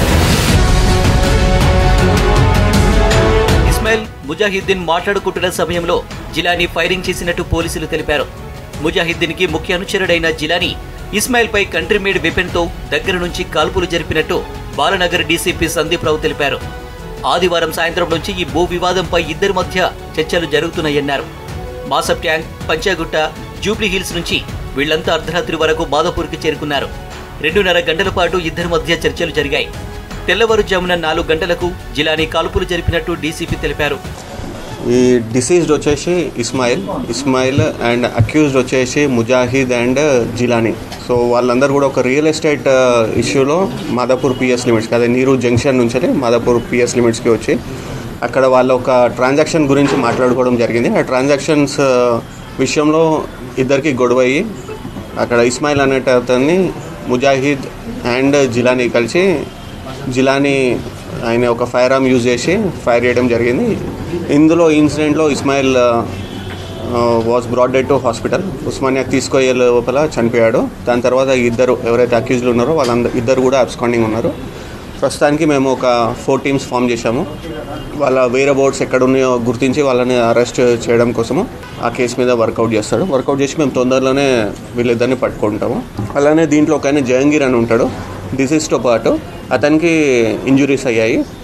ఇస్మాయిల్ ముజాహిద్దీన్ మాట్లాడుకుంటున్న సమయంలో జిలానీ ఫైరింగ్ చేసినట్టు పోలీసులు తెలిపారు ముజాహిద్దీన్ కి ముఖ్య అనుచరుడైన జిలానీ ఇస్మాయిల్ పై కంట్రీ మేడ్ వెపన్ తో దగ్గర నుంచి కాల్పులు జరిపినట్టు బాలనగర్ డీసీపీ సందీప్ రావు తెలిపారు ఆదివారం సాయంత్రం నుంచి ఈ భూ వివాదంపై ఇద్దరి మధ్య చర్చలు జరుగుతున్నాయన్నారు Masab Tank Panjagutta Jubilee Hills నుంచి వీళ్లంతా అర్ధరాత్రి వరకు మాదాపూర్కి చేరుకున్నారు రెండున్నర గంటల పాటు ఇద్దరి మధ్య చర్చలు జరిగాయి తెల్లవారుజామున నాలుగు గంటలకు జిలానీ కాల్పులు జరిపినట్టు డీసీపీ తెలిపారు ఈ డిసీజ్డ్ వచ్చేసి ఇస్మాయిల్ ఇస్మాయిల్ అండ్ అక్యూజ్డ్ వచ్చేసి ముజాహిద్ అండ్ జిలానీ సో వాళ్ళందరూ కూడా ఒక రియల్ ఎస్టేట్ ఇష్యూలో మాదాపూర్ పిఎస్ లిమిట్స్కి అదే నీరు జంక్షన్ నుంచి మాదాపూర్ పిఎస్ లిమిట్స్కి వచ్చి అక్కడ వాళ్ళ ఒక ట్రాన్సాక్షన్ గురించి మాట్లాడుకోవడం జరిగింది ఆ ట్రాన్సాక్షన్స్ విషయంలో ఇద్దరికి గొడవ అయ్యి అక్కడ ఇస్మాయిల్ అనేట అతన్ని ముజాహిద్ అండ్ జిలానీ కలిసి జిలానీ ఆయన ఒక ఫైర్ ఆర్మ్ యూజ్ చేసి ఫైర్ చేయడం జరిగింది ఇందులో ఇన్సిడెంట్లో Ismail was brought dead to hospital ఉస్మానియాకి తీసుకొయ్యే లోపల చనిపోయాడు దాని తర్వాత ఇద్దరు ఎవరైతే అక్యూజ్లు ఉన్నారో వాళ్ళందరూ ఇద్దరు కూడా అబ్స్కాండింగ్ ఉన్నారు ప్రస్తుతానికి మేము ఒక ఫోర్ టీమ్స్ ఫామ్ చేశాము వాళ్ళ వేరే బోర్డ్స్ ఎక్కడ ఉన్నాయో గుర్తించి వాళ్ళని అరెస్ట్ చేయడం కోసము ఆ కేసు మీద వర్కౌట్ చేస్తాడు వర్కౌట్ చేసి మేము తొందరలోనే వీళ్ళిద్దరిని పట్టుకుంటాము అలానే దీంట్లో ఒక ఆయన జహంగీర్ అని ఉంటాడు డిసీజ్తో పాటు అతనికి ఇంజురీస్ అయ్యాయి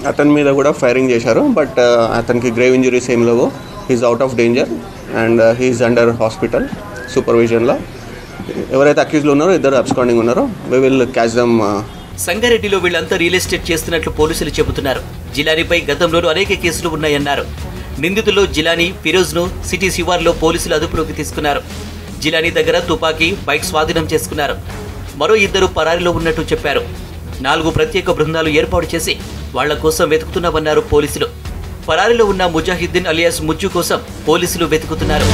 అతని మీద కూడా ఫైరింగ్ చేశారు బట్ అతనికి గ్రేవ్ ఇంజరీస్ ఏం లేవు he's out of danger and he's under hospital సూపర్విజన్లో ఎవరైతే అక్యూజ్లు ఉన్నారో ఇద్దరు అబ్స్కాండింగ్ ఉన్నారో వి విల్ క్యాచ్ దమ్ సంగారెడ్డిలో వీళ్ళంతా రియల్ ఎస్టేట్ చేస్తున్నట్లు పోలీసులు చెబుతున్నారు జిలానీపై గతంలోనూ అనేక కేసులు ఉన్నాయన్నారు నిందితుల్లో జిలానీ ఫిరోజ్ను సిటీ శివార్లో పోలీసులు అదుపులోకి తీసుకున్నారు జిలానీ దగ్గర తుపాకీ బైక్ స్వాధీనం చేసుకున్నారు మరో ఇద్దరు పరారిలో ఉన్నట్టు చెప్పారు నాలుగు ప్రత్యేక బృందాలు ఏర్పాటు చేసి వాళ్ల కోసం వెతుకుతున్నామన్నారు పోలీసులు పరారిలో ఉన్న ముజాహిద్దీన్ అలియాస్ ముజ్జు కోసం పోలీసులు వెతుకుతున్నారు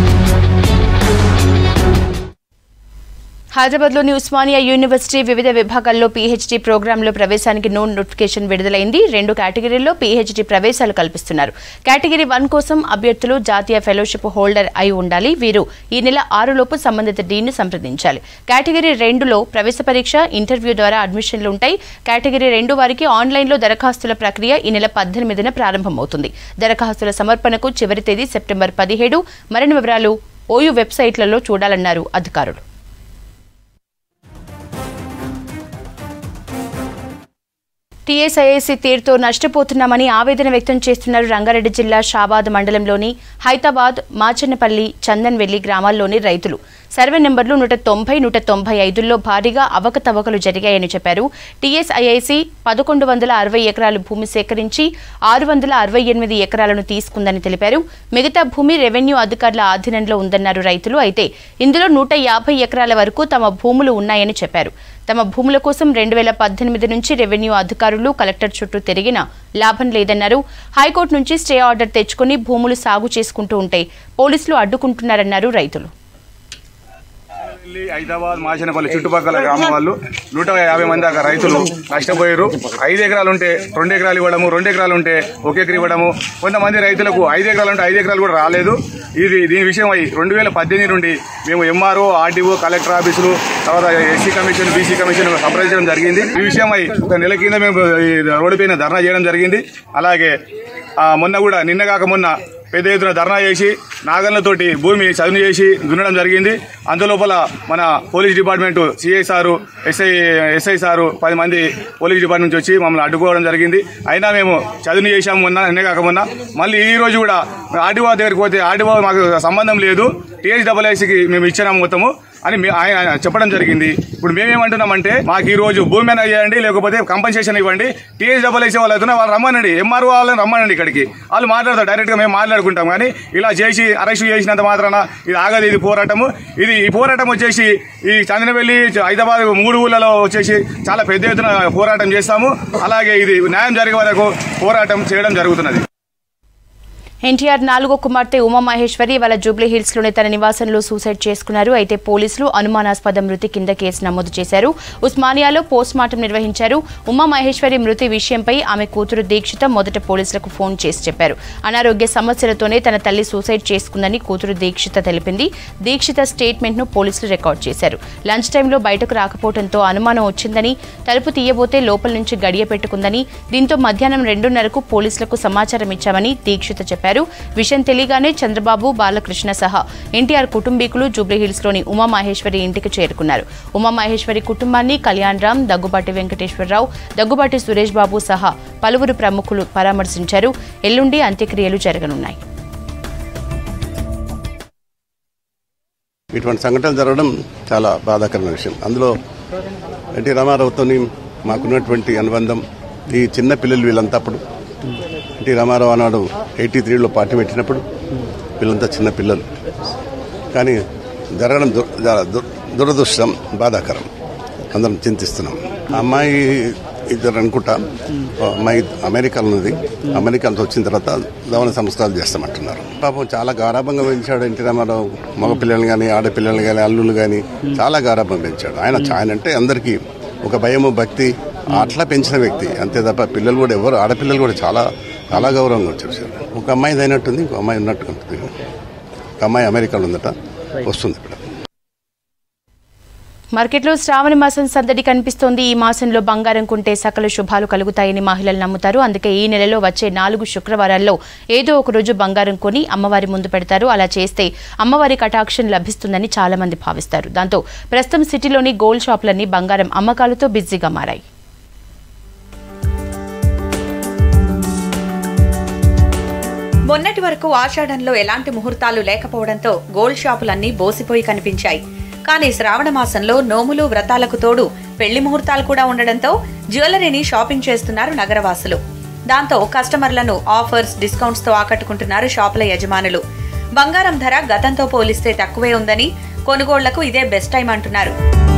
హైదరాబాద్లోని ఉస్మానియా యూనివర్సిటీ వివిధ విభాగాల్లో పీహెచ్డీ ప్రోగ్రాంలో ప్రవేశానికి నో నోటిఫికేషన్ విడుదలైంది రెండు కేటగిరీల్లో పీహెచ్డీ ప్రవేశాలు కల్పిస్తున్నారు కేటగిరీ వన్ కోసం అభ్యర్థులు జాతీయ ఫెలోషిప్ హోల్డర్ అయి ఉండాలి వీరు ఈ నెల ఆరులోపు సంబంధిత డీన్ను సంప్రదించాలి కేటగిరీ రెండులో ప్రవేశ పరీక్ష ఇంటర్వ్యూ ద్వారా అడ్మిషన్లు ఉంటాయి కేటగిరీ రెండు వారికి ఆన్లైన్లో దరఖాస్తుల ప్రక్రియ ఈ నెల పద్దెనిమిదిన ప్రారంభమవుతుంది దరఖాస్తుల సమర్పణకు చివరి తేదీ సెప్టెంబర్ పదిహేడు మరిన్ని వివరాలు ఓయూ వెబ్సైట్లలో చూడాలన్నారు అధికారులు టీఎస్ఐఏసీ తీరుతో నష్టపోతున్నామని ఆవేదన వ్యక్తం చేస్తున్నారు రంగారెడ్డి జిల్లా షాబాద్ మండలంలోని హైదరాబాద్ మాచన్నపల్లి చందన్వెల్లి గ్రామాల్లోని రైతులు సర్వే నెంబర్లు నూట తొంభై నూట తొంభై ఐదుల్లో భారీగా అవకతవకలు జరిగాయని చెప్పారు టీఎస్ఐఐసి పదకొండు వందల అరవై ఎకరాలు భూమి సేకరించి ఆరు వందల అరవై ఎనిమిది ఎకరాలను తీసుకుందని తెలిపారు మిగతా భూమి రెవెన్యూ అధికారుల ఆధీనంలో ఉందన్నారు రైతులు అయితే ఇందులో నూట యాభై ఎకరాల వరకు తమ భూములు ఉన్నాయని చెప్పారు తమ భూముల కోసం రెండు వేల పద్దెనిమిది నుంచి రెవెన్యూ అధికారులు కలెక్టర్ చుట్టూ తిరిగినా లాభం లేదన్నారు హైకోర్టు నుంచి స్టే ఆర్డర్ తెచ్చుకుని భూములు సాగు చేసుకుంటూ ఉంటే పోలీసులు అడ్డుకుంటున్నారన్నారు రైతులు ఢిల్లీ హైదరాబాద్ మాచనపల్లి చుట్టుపక్కల గ్రామం వాళ్ళు నూట యాభై మంది దాకా రైతులు నష్టపోయారు ఐదు ఎకరాలు ఉంటే రెండు ఎకరాలు ఇవ్వడము రెండు ఎకరాలు ఉంటే ఒక ఎకరం ఇవ్వడము కొంతమంది రైతులకు ఐదు ఎకరాలు ఉంటే ఐదు ఎకరాలు కూడా రాలేదు ఇది దీని విషయం అయి రెండు వేల పద్దెనిమిది నుండి మేము ఎంఆర్ఓ ఆర్డీఓ కలెక్టర్ ఆఫీసులు తర్వాత ఎస్సీ కమిషన్ బీసీ కమిషన్ సంప్రదించడం జరిగింది ఈ విషయం అయి ఒక నెల కింద మేము ఈ రోడ్డు పైన ధర్నా చేయడం జరిగింది అలాగే ఆ, మొన్న కూడా నిన్న కాక మొన్న పెద్ద ఎత్తున ధర్నా చేసి నాగన్లతోటి భూమి చదును చేసి దున్నడం జరిగింది అందులోపల మన police department CI sir SI SI sir పది మంది పోలీస్ డిపార్ట్మెంట్ నుంచి వచ్చి మమ్మల్ని అడ్డుకోవడం జరిగింది అయినా మేము చదును చేశాము మొన్న నిన్న కాక మొన్న మళ్ళీ ఈ రోజు కూడా ఆర్డీఓ దగ్గరికి పోతే ఆర్డీఓ మాకు సంబంధం లేదు టీఎస్ డబల్ ఐసీకి మేము ఇచ్చినాము మొత్తము అని మే- ఆయన ఆయన చెప్పడం జరిగింది ఇప్పుడు మేమేమంటున్నామంటే మాకు ఈ రోజు భూమి మీద చేయండి లేకపోతే కంపెన్సేషన్ ఇవ్వండి టీఎస్ డబల్ వేసే వాళ్ళు అవుతున్నా వాళ్ళు రమ్మనండి ఎంఆర్ఓ వాళ్ళని రమ్మనండి ఇక్కడికి వాళ్ళు మాట్లాడతారు డైరెక్ట్ గా మేము మాట్లాడుకుంటాం కానీ ఇలా చేసి అరెస్ట్ చేసినంత మాత్రాన ఇది ఆగదు ఇది పోరాటము ఇది ఈ పోరాటం వచ్చేసి ఈ చందనవెల్లి హైదరాబాద్ మూడు ఊళ్ళలో వచ్చేసి చాలా పెద్ద ఎత్తున పోరాటం చేస్తాము అలాగే ఇది న్యాయం జరిగే వరకు పోరాటం చేయడం జరుగుతున్నది ఎన్టీఆర్ నాలుగో కుమార్తె ఉమామహేశ్వరి వాళ్ళ జూబ్లీ హిల్స్ లోని తన నివాసంలో సూసైడ్ చేసుకున్నారు అయితే పోలీసులు అనుమానాస్పద మృతి కింద కేసు నమోదు చేశారు ఉస్మానియాలో పోస్ట్ మార్టం నిర్వహించారు ఉమామహేశ్వరి మృతి విషయంపై ఆమె కూతురు దీక్షిత మొదట పోలీసులకు ఫోన్ చేసి చెప్పారు అనారోగ్య సమస్యలతోనే తన తల్లి సూసైడ్ చేసుకుందని కూతురు దీక్షిత తెలిపింది దీక్షిత స్టేట్మెంట్ ను పోలీసులు రికార్డ్ చేశారు లంచ్ టైంలో బయటకు రాకపోవడంతో అనుమానం వచ్చిందని తలుపు తీయబోతే లోపల నుంచి గడియ పెట్టుకుందని దీంతో మధ్యాహ్నం రెండున్నరకు పోలీసులకు సమాచారం ఇచ్చామని దీక్షిత చెప్పారు విషయం తెలియగానే చంద్రబాబు బాలకృష్ణ సహా ఎన్టీఆర్ కుటుంబీకులు జూబ్లీహిల్స్ లోని ఉమామహేశ్వరి ఇంటికి చేరుకున్నారు ఉమామహేశ్వరి కుటుంబాన్ని కళ్యాణ్ రామ్ దగ్గుబాటి వెంకటేశ్వరరావు దగ్గుబాటి సురేష్ బాబు సహా పలువురు ప్రముఖులు పరామర్శించారు ఎల్లుండి అంత్యక్రియలు జరగనున్నాయి ఇటువంటి సంఘటనలు జరగడం చాలా బాధాకరమైన విషయం అందులో ఎన్టీ రామారావుతో మాకున్నటువంటి అనుబంధం ఈ చిన్న పిల్లలు వీళ్ళంతా అప్పుడు ఎన్టీ రామారావు ఆనాడు ఎయిటీ త్రీలో పార్టీ పెట్టినప్పుడు వీళ్ళంతా చిన్న పిల్లలు కానీ జరగడం దు- చాలా దు- దురదృష్టం బాధాకరం అందరం చింతిస్తున్నాం ఆ అమ్మాయి ఇద్దరు అనుకుంటా ఓ అమ్మాయి అమెరికాలో ఉన్నది అమెరికా నుంచి వచ్చిన తర్వాత దవన సంస్కారాలు చేస్తామంటున్నారు పాపం చాలా గారాభంగా పెంచాడు ఎన్టీ రామారావు మగపిల్లల్ని కానీ ఆడపిల్లల్ని కానీ అల్లుళ్ళు కానీ చాలా గారాభం పెంచాడు ఆయన ఆయన అంటే అందరికీ ఒక భయము భక్తి అట్లా పెంచిన వ్యక్తి అంతే తప్ప పిల్లలు కూడా ఎవరు ఆడపిల్లలు కూడా చాలా చాలా గౌరవంగా వచ్చారు సార్ ఒక అమ్మాయి అయినట్టుంది ఇంకో అమ్మాయి ఉన్నట్టు ఉంటుంది ఒక అమ్మాయి అమెరికాలో ఉందట వస్తుంది ఇప్పుడు మార్కెట్లో శ్రావణ మాసం సందడి కనిపిస్తోంది ఈ మాసంలో బంగారం కొంటే సకల శుభాలు కలుగుతాయని మహిళలు నమ్ముతారు అందుకే ఈ నెలలో వచ్చే నాలుగు శుక్రవారాల్లో ఏదో ఒక రోజు బంగారం కొని అమ్మవారి ముందు పెడతారు అలా చేస్తే అమ్మవారి కటాక్షం లభిస్తుందని చాలా మంది భావిస్తారు దాంతో ప్రస్తుతం సిటీలోని గోల్డ్ షాపులన్నీ బంగారం అమ్మకాలతో బిజీగా మారాయి మొన్నటి వరకు ఆషాఢంలో ఎలాంటి ముహూర్తాలు లేకపోవడంతో గోల్డ్ షాపులన్నీ బోసిపోయి కనిపించాయి కానీ శ్రావణ మాసంలో నోములు వ్రతాలకు తోడు పెళ్లి ముహూర్తాలు కూడా ఉండడంతో జ్యువెలరీని షాపింగ్ చేస్తున్నారు నగరవాసులు దాంతో కస్టమర్లను ఆఫర్స్ డిస్కౌంట్స్ తో ఆకట్టుకుంటున్నారు షాపుల యజమానులు బంగారం ధర గతంతో పోలిస్తే తక్కువే ఉందని కొనుగోళ్లకు ఇదే బెస్ట్ టైం అంటున్నారు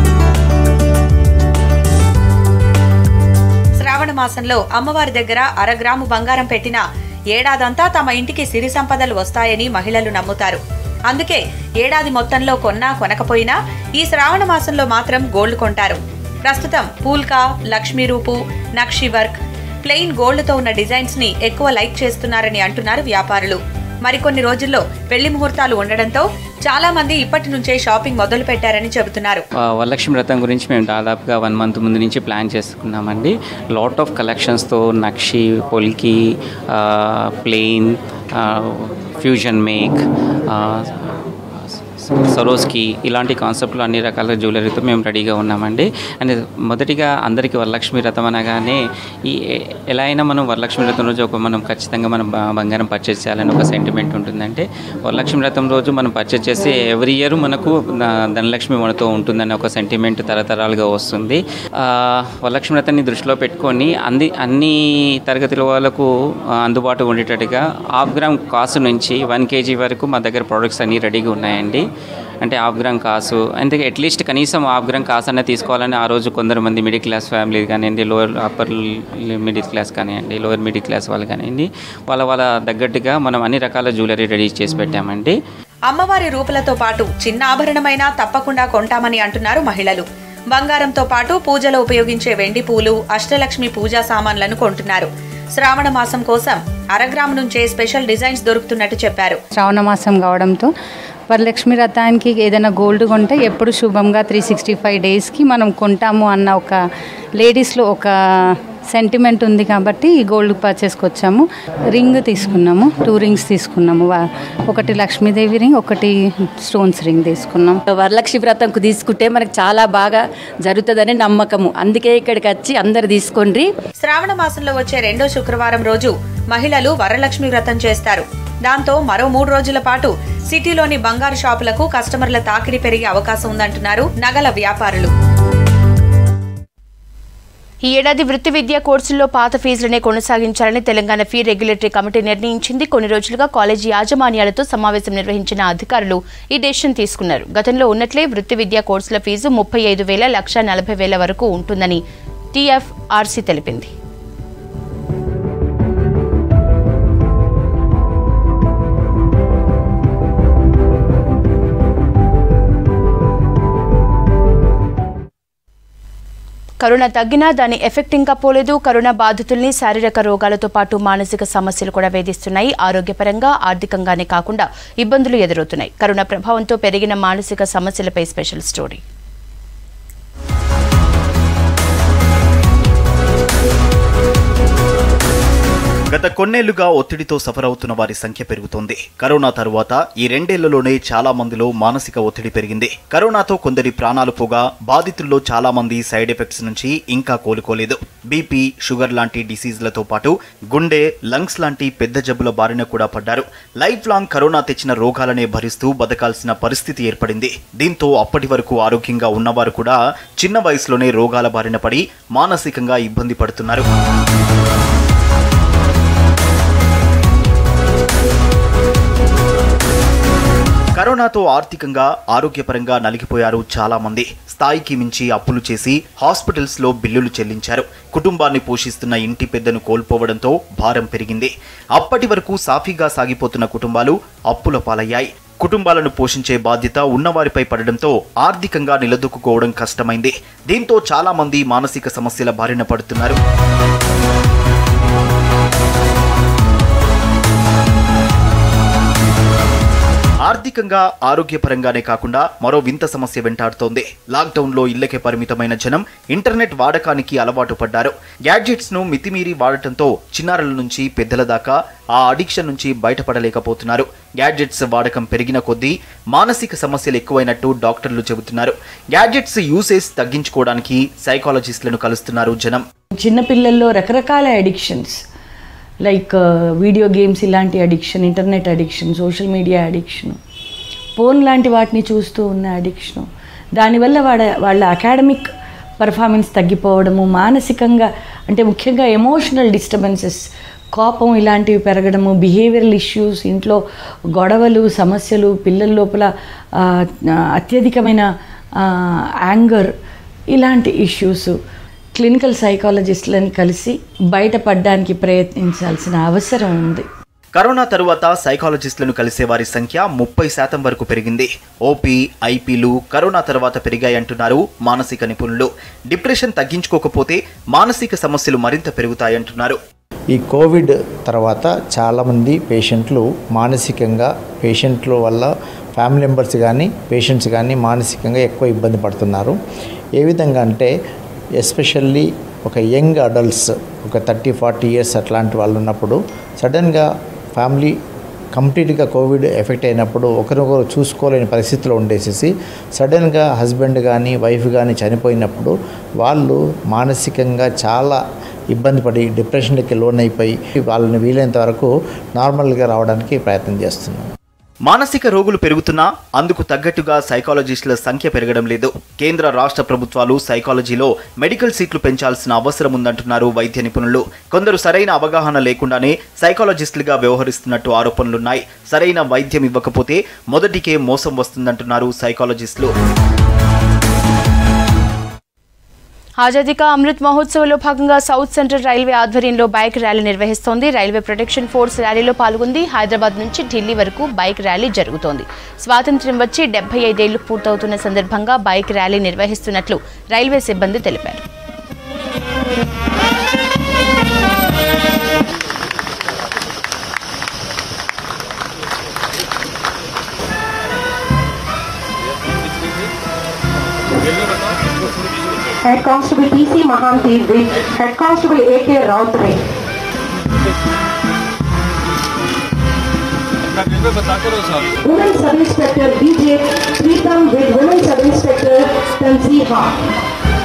శ్రావణ మాసంలో అమ్మవారి దగ్గర అరగ్రాము బంగారం పెట్టినా ఏడాదంతా తమ ఇంటికి సిరి సంపదలు వస్తాయని మహిళలు నమ్ముతారు అందుకే ఏడాది మొత్తంలో కొన్నా కొనకపోయినా ఈ శ్రావణ మాసంలో మాత్రం గోల్డ్ కొంటారు ప్రస్తుతం పూల్కా లక్ష్మీ రూపు నక్షి వర్క్ ప్లెయిన్ గోల్డ్తో ఉన్న డిజైన్స్ ని ఎక్కువ లైక్ చేస్తున్నారని అంటున్నారు వ్యాపారులు మరికొన్ని రోజుల్లో పెళ్లి ముహూర్తాలు ఉండడంతో చాలా మంది ఇప్పటి నుంచే షాపింగ్ మొదలు పెట్టారని చెబుతున్నారు ఆ, వరలక్ష్మి వ్రతం గురించి మేము దాదాపుగా వన్ మంత్ ముందు నుంచి ప్లాన్ చేసుకున్నామండి లాట్ ఆఫ్ కలెక్షన్స్తో nakshi polki plain fusion make Swarovski ఇలాంటి కాన్సెప్ట్లో అన్ని రకాల జ్యువెలరీతో మేము రెడీగా ఉన్నామండి అండ్ మొదటిగా అందరికీ వరలక్ష్మి వ్రతం అనగానే ఈ ఎలా అయినా మనం వరలక్ష్మి వ్రతం రోజు ఒక మనం ఖచ్చితంగా మనం బ- బంగారం పర్చేస్ చేయాలని ఒక సెంటిమెంట్ ఉంటుందంటే వరలక్ష్మి వ్రతం రోజు మనం పర్చేస్ చేసి ఎవ్రీ ఇయర్ మనకు ద- ధనలక్ష్మి మనతో ఉంటుందని ఒక సెంటిమెంట్ తరతరాలుగా వస్తుంది ఆ, వరలక్ష్మి వ్రతాన్ని దృష్టిలో పెట్టుకొని అంది అన్ని తరగతుల వాళ్ళకు ఆ, అందుబాటు ఉండేటట్టుగా హాఫ్ గ్రామ్ కాసు నుంచి వన్ కేజీ వరకు మా దగ్గర ప్రోడక్ట్స్ అన్నీ రెడీగా ఉన్నాయండి అంటే హాఫ్ గ్రామ్ కాసు అంటే అట్లీస్ట్ కనీసం హాఫ్ గ్రామ్ కాసు అన్న తీసుకోవాలని ఆ రోజు కొందరు మంది మిడిల్ క్లాస్ ఫ్యామిలీ కానివ్వండి లోవర్ అప్పర్ మిడిల్ క్లాస్ కానివ్వండి లోవర్ మిడిల్ క్లాస్ వాళ్ళు కానివ్వండి వాళ్ళ వాళ్ళ తగ్గట్టుగా మనం అన్ని రకాల జ్యువెలరీ రెడీ చేసి పెట్టామండి అమ్మవారి రూపులతో పాటు చిన్న ఆభరణమైనా తప్పకుండా కొంటామని అంటున్నారు మహిళలు బంగారంతో పాటు పూజలో ఉపయోగించే వెండి పూలు అష్టలక్ష్మి పూజా సామాన్లను కొంటున్నారు శ్రావణ మాసం కోసం అరగ్రాము నుంచే స్పెషల్ డిజైన్స్ దొరుకుతున్నట్టు చెప్పారు శ్రావణ మాసం కావడంతో వరలక్ష్మి రథానికి ఏదైనా గోల్డ్ కొంటే ఎప్పుడు శుభంగా త్రీ సిక్స్టీ ఫైవ్ డేస్కి మనం కొంటాము అన్న ఒక లేడీస్లో ఒక సెంటిమెంట్ ఉంది కాబట్టి ఈ గోల్డ్ పర్చేస్కి వచ్చాము రింగ్ తీసుకున్నాము టూ రింగ్స్ తీసుకున్నాము వా- ఒకటి లక్ష్మీదేవి రింగ్ ఒకటి స్టోన్స్ రింగ్ తీసుకున్నాం వరలక్ష్మి వ్రతంకు తీసుకుంటే మనకు చాలా బాగా జరుగుతుందని నమ్మకము అందుకే ఇక్కడికి వచ్చి అందరు తీసుకోండి శ్రావణ మాసంలో వచ్చే రెండో శుక్రవారం రోజు మహిళలు వరలక్ష్మి వ్రతం చేస్తారు దాంతో మరో మూడు రోజుల పాటు సిటీలోని బంగారు షాపులకు కస్టమర్ల తాకిడి పెరిగే అవకాశం ఉందంటున్నారు నగల వ్యాపారులు ఈ ఏడాది వృత్తి విద్యా కోర్సుల్లో పాత ఫీజులనే కొనసాగించాలని తెలంగాణ ఫీ రెగ్యులేటరీ కమిటీ నిర్ణయించింది కొన్ని రోజులుగా కాలేజీ యాజమాన్యాలతో సమావేశం నిర్వహించిన అధికారులు ఈ డెసిషన్ తీసుకున్నారు గతంలో ఉన్నట్లే వృత్తి విద్యా కోర్సుల ఫీజు ముప్పై ఐదు వేల లక్ష నలభై వేల వరకు ఉంటుందని టీఎఫ్ఆర్సీ తెలిపింది కరోనా తగ్గినా దాని ఎఫెక్ట్ ఇంకా పోలేదు కరోనా బాధితుల్ని శారీరక రోగాలతో పాటు మానసిక సమస్యలు కూడా వేధిస్తున్నాయి ఆరోగ్యపరంగా ఆర్థికంగానే కాకుండా ఇబ్బందులు ఎదురవుతున్నాయి కరోనా ప్రభావంతో పెరిగిన మానసిక సమస్యలపై స్పెషల్ స్టోరీ గత కొన్నేళ్లుగా ఒత్తిడితో సఫర్ అవుతున్న వారి సంఖ్య పెరుగుతోంది కరోనా తరువాత ఈ రెండేళ్లలోనే చాలా మందిలో మానసిక ఒత్తిడి పెరిగింది కరోనాతో కొందరి ప్రాణాలు పోగా బాధితుల్లో చాలా మంది సైడ్ ఎఫెక్ట్స్ నుంచి ఇంకా కోలుకోలేదు బీపీ షుగర్ లాంటి డిసీజ్లతో పాటు గుండె లంగ్స్ లాంటి పెద్ద జబ్బుల బారిన కూడా పడ్డారు లైఫ్ లాంగ్ కరోనా తెచ్చిన రోగాలనే భరిస్తూ బతకాల్సిన పరిస్థితి ఏర్పడింది దీంతో అప్పటి వరకు ఆరోగ్యంగా ఉన్నవారు కూడా చిన్న వయసులోనే రోగాల బారిన పడి మానసికంగా ఇబ్బంది పడుతున్నారు కరోనాతో ఆర్థికంగా ఆరోగ్యపరంగా నలిగిపోయారు చాలా మంది స్థాయికి మించి అప్పులు చేసి హాస్పిటల్స్ లో బిల్లులు చెల్లించారు కుటుంబాన్ని పోషిస్తున్న ఇంటి పెద్దను కోల్పోవడంతో భారం పెరిగింది అప్పటి వరకు సాఫీగా సాగిపోతున్న కుటుంబాలు అప్పుల పాలయ్యాయి కుటుంబాలను పోషించే బాధ్యత ఉన్నవారిపై పడడంతో ఆర్థికంగా నిలదొక్కుకోవడం కష్టమైంది దీంతో చాలా మంది మానసిక సమస్యల బారిన పడుతున్నారు ఆర్థికంగా ఆరోగ్యపరంగానే కాకుండా మరో వింత సమస్య వెంటాడుతోంది లాక్డౌన్లో ఇళ్లకే పరిమితమైన జనం ఇంటర్నెట్ వాడకానికి అలవాటు పడ్డారు గ్యాడ్జెట్స్ ను మితిమీరి వాడటంతో చిన్నారుల నుంచి పెద్దల దాకా ఆ అడిక్షన్ నుంచి బయటపడలేకపోతున్నారు గ్యాడ్జెట్స్ వాడకం పెరిగిన కొద్దీ మానసిక సమస్యలు ఎక్కువైనట్టు డాక్టర్లు చెబుతున్నారు గ్యాడ్జెట్స్ యూసేజ్ తగ్గించుకోవడానికి సైకాలజిస్టులను కలుస్తున్నారు జనం చిన్నపిల్లల్లో రకరకాల అడిక్షన్స్ లైక్ వీడియో గేమ్స్ ఇలాంటి addiction internet addiction social media addiction phone లాంటి వాటిని చూస్తూ ఉన్న అడిక్షన్ దానివల్ల వాడ వాళ్ళ అకాడమిక్ పర్ఫార్మెన్స్ తగ్గిపోవడము మానసికంగా అంటే ముఖ్యంగా ఎమోషనల్ డిస్టర్బెన్సెస్ కోపం ఇలాంటివి పెరగడము బిహేవియరల్ ఇష్యూస్ ఇంట్లో గొడవలు సమస్యలు పిల్లల లోపల ఆ, అత్యధికమైన యాంగర్ ఇలాంటి ఇష్యూస్ క్లినికల్ సైకాలజిస్టులని కలిసి బయటపడడానికి ప్రయత్నించాల్సిన అవసరం ఉంది కరోనా తరువాత సైకాలజిస్టులను కలిసే వారి సంఖ్య ముప్పై శాతం వరకు పెరిగింది ఓపీ ఐపీలు కరోనా తర్వాత పెరిగాయంటున్నారు మానసిక నిపుణులు డిప్రెషన్ తగ్గించుకోకపోతే మానసిక సమస్యలు మరింత పెరుగుతాయంటున్నారు ఈ కోవిడ్ తర్వాత చాలామంది పేషెంట్లు మానసికంగా పేషెంట్ల వల్ల ఫ్యామిలీ మెంబర్స్ కానీ పేషెంట్స్ కానీ మానసికంగా ఎక్కువ ఇబ్బంది పడుతున్నారు ఏ విధంగా అంటే ఎస్పెషల్లీ ఒక యంగ్ అడల్ట్స్ ఒక థర్టీ ఫార్టీ ఇయర్స్ అట్లాంటి వాళ్ళు ఉన్నప్పుడు సడన్గా ఫ్యామిలీ కంప్లీట్గా కోవిడ్ ఎఫెక్ట్ అయినప్పుడు ఒకరినొకరు చూసుకోలేని పరిస్థితిలో ఉండేసేసి సడన్గా హస్బెండ్ కానీ వైఫ్ కానీ చనిపోయినప్పుడు వాళ్ళు మానసికంగా చాలా ఇబ్బంది పడి డిప్రెషన్కి లోన్ అయిపోయి వాళ్ళని వీలైనంత వరకు నార్మల్గా రావడానికి ప్రయత్నం చేస్తున్నాం మానసిక రోగులు పెరుగుతున్నా అందుకు తగ్గట్టుగా సైకాలజిస్టుల సంఖ్య పెరగడం లేదు కేంద్ర రాష్ట్ర ప్రభుత్వాలు సైకాలజీలో మెడికల్ సీట్లు పెంచాల్సిన అవసరం ఉందంటున్నారు వైద్య నిపుణులు కొందరు సరైన అవగాహన లేకుండానే సైకాలజిస్టులుగా వ్యవహరిస్తున్నట్టు ఆరోపణలున్నాయి సరైన వైద్యం ఇవ్వకపోతే మొదటికే మోసం వస్తుందంటున్నారు సైకాలజిస్టులు ఆజాదీ కా అమృత్ మహోత్సవ్లో భాగంగా సౌత్ సెంట్రల్ రైల్వే ఆధ్వర్యంలో బైక్ ర్యాలీ నిర్వహిస్తోంది రైల్వే ప్రొటెక్షన్ ఫోర్స్ ర్యాలీలో పాల్గొంది హైదరాబాద్ నుంచి ఢిల్లీ వరకు బైక్ ర్యాలీ జరుగుతోంది స్వాతంత్ర్యం వచ్చి డెబ్బై ఐదేళ్లు పూర్తవుతున్న సందర్భంగా బైక్ ర్యాలీ నిర్వహిస్తున్నట్లు రైల్వే సిబ్బంది తెలిపారు Head Constable T.C. Mahanti with Head Constable A.K. Rautre. Women Sub Inspector B.J. Preetham with Women Sub Inspector Tanzeeha.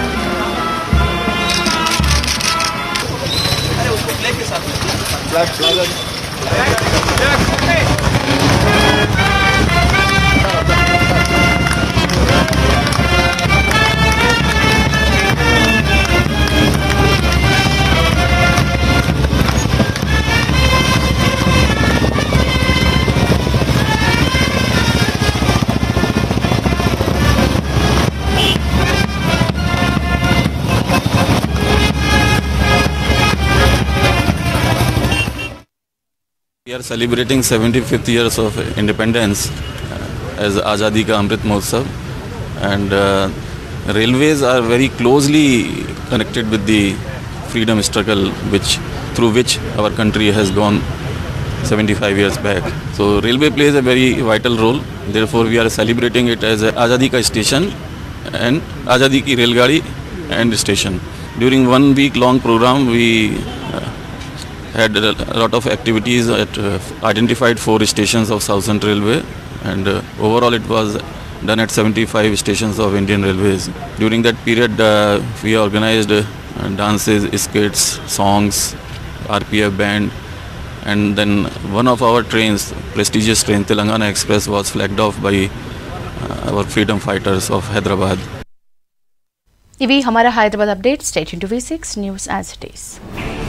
We are celebrating 75th years of independence uh, as Azadi Ka Amrit Mahotsav and uh, railways are very closely connected with the freedom struggle which through which our country has gone 75 years back. So railway plays a very vital role. Therefore we are celebrating it as a Azadi Ka station and Azadi Ki Railgadi and station. During one week long program we uh, had a lot of activities at uh, identified four stations of South Central Railway and uh, overall it was done at 75 stations of Indian Railways. During that period uh, we organized uh, dances, skits, songs, RPF band and then one of our trains, prestigious train Telangana Express was flagged off by uh, our freedom fighters of Hyderabad. ఇవి హమారా Hyderabad update state to V six news as it is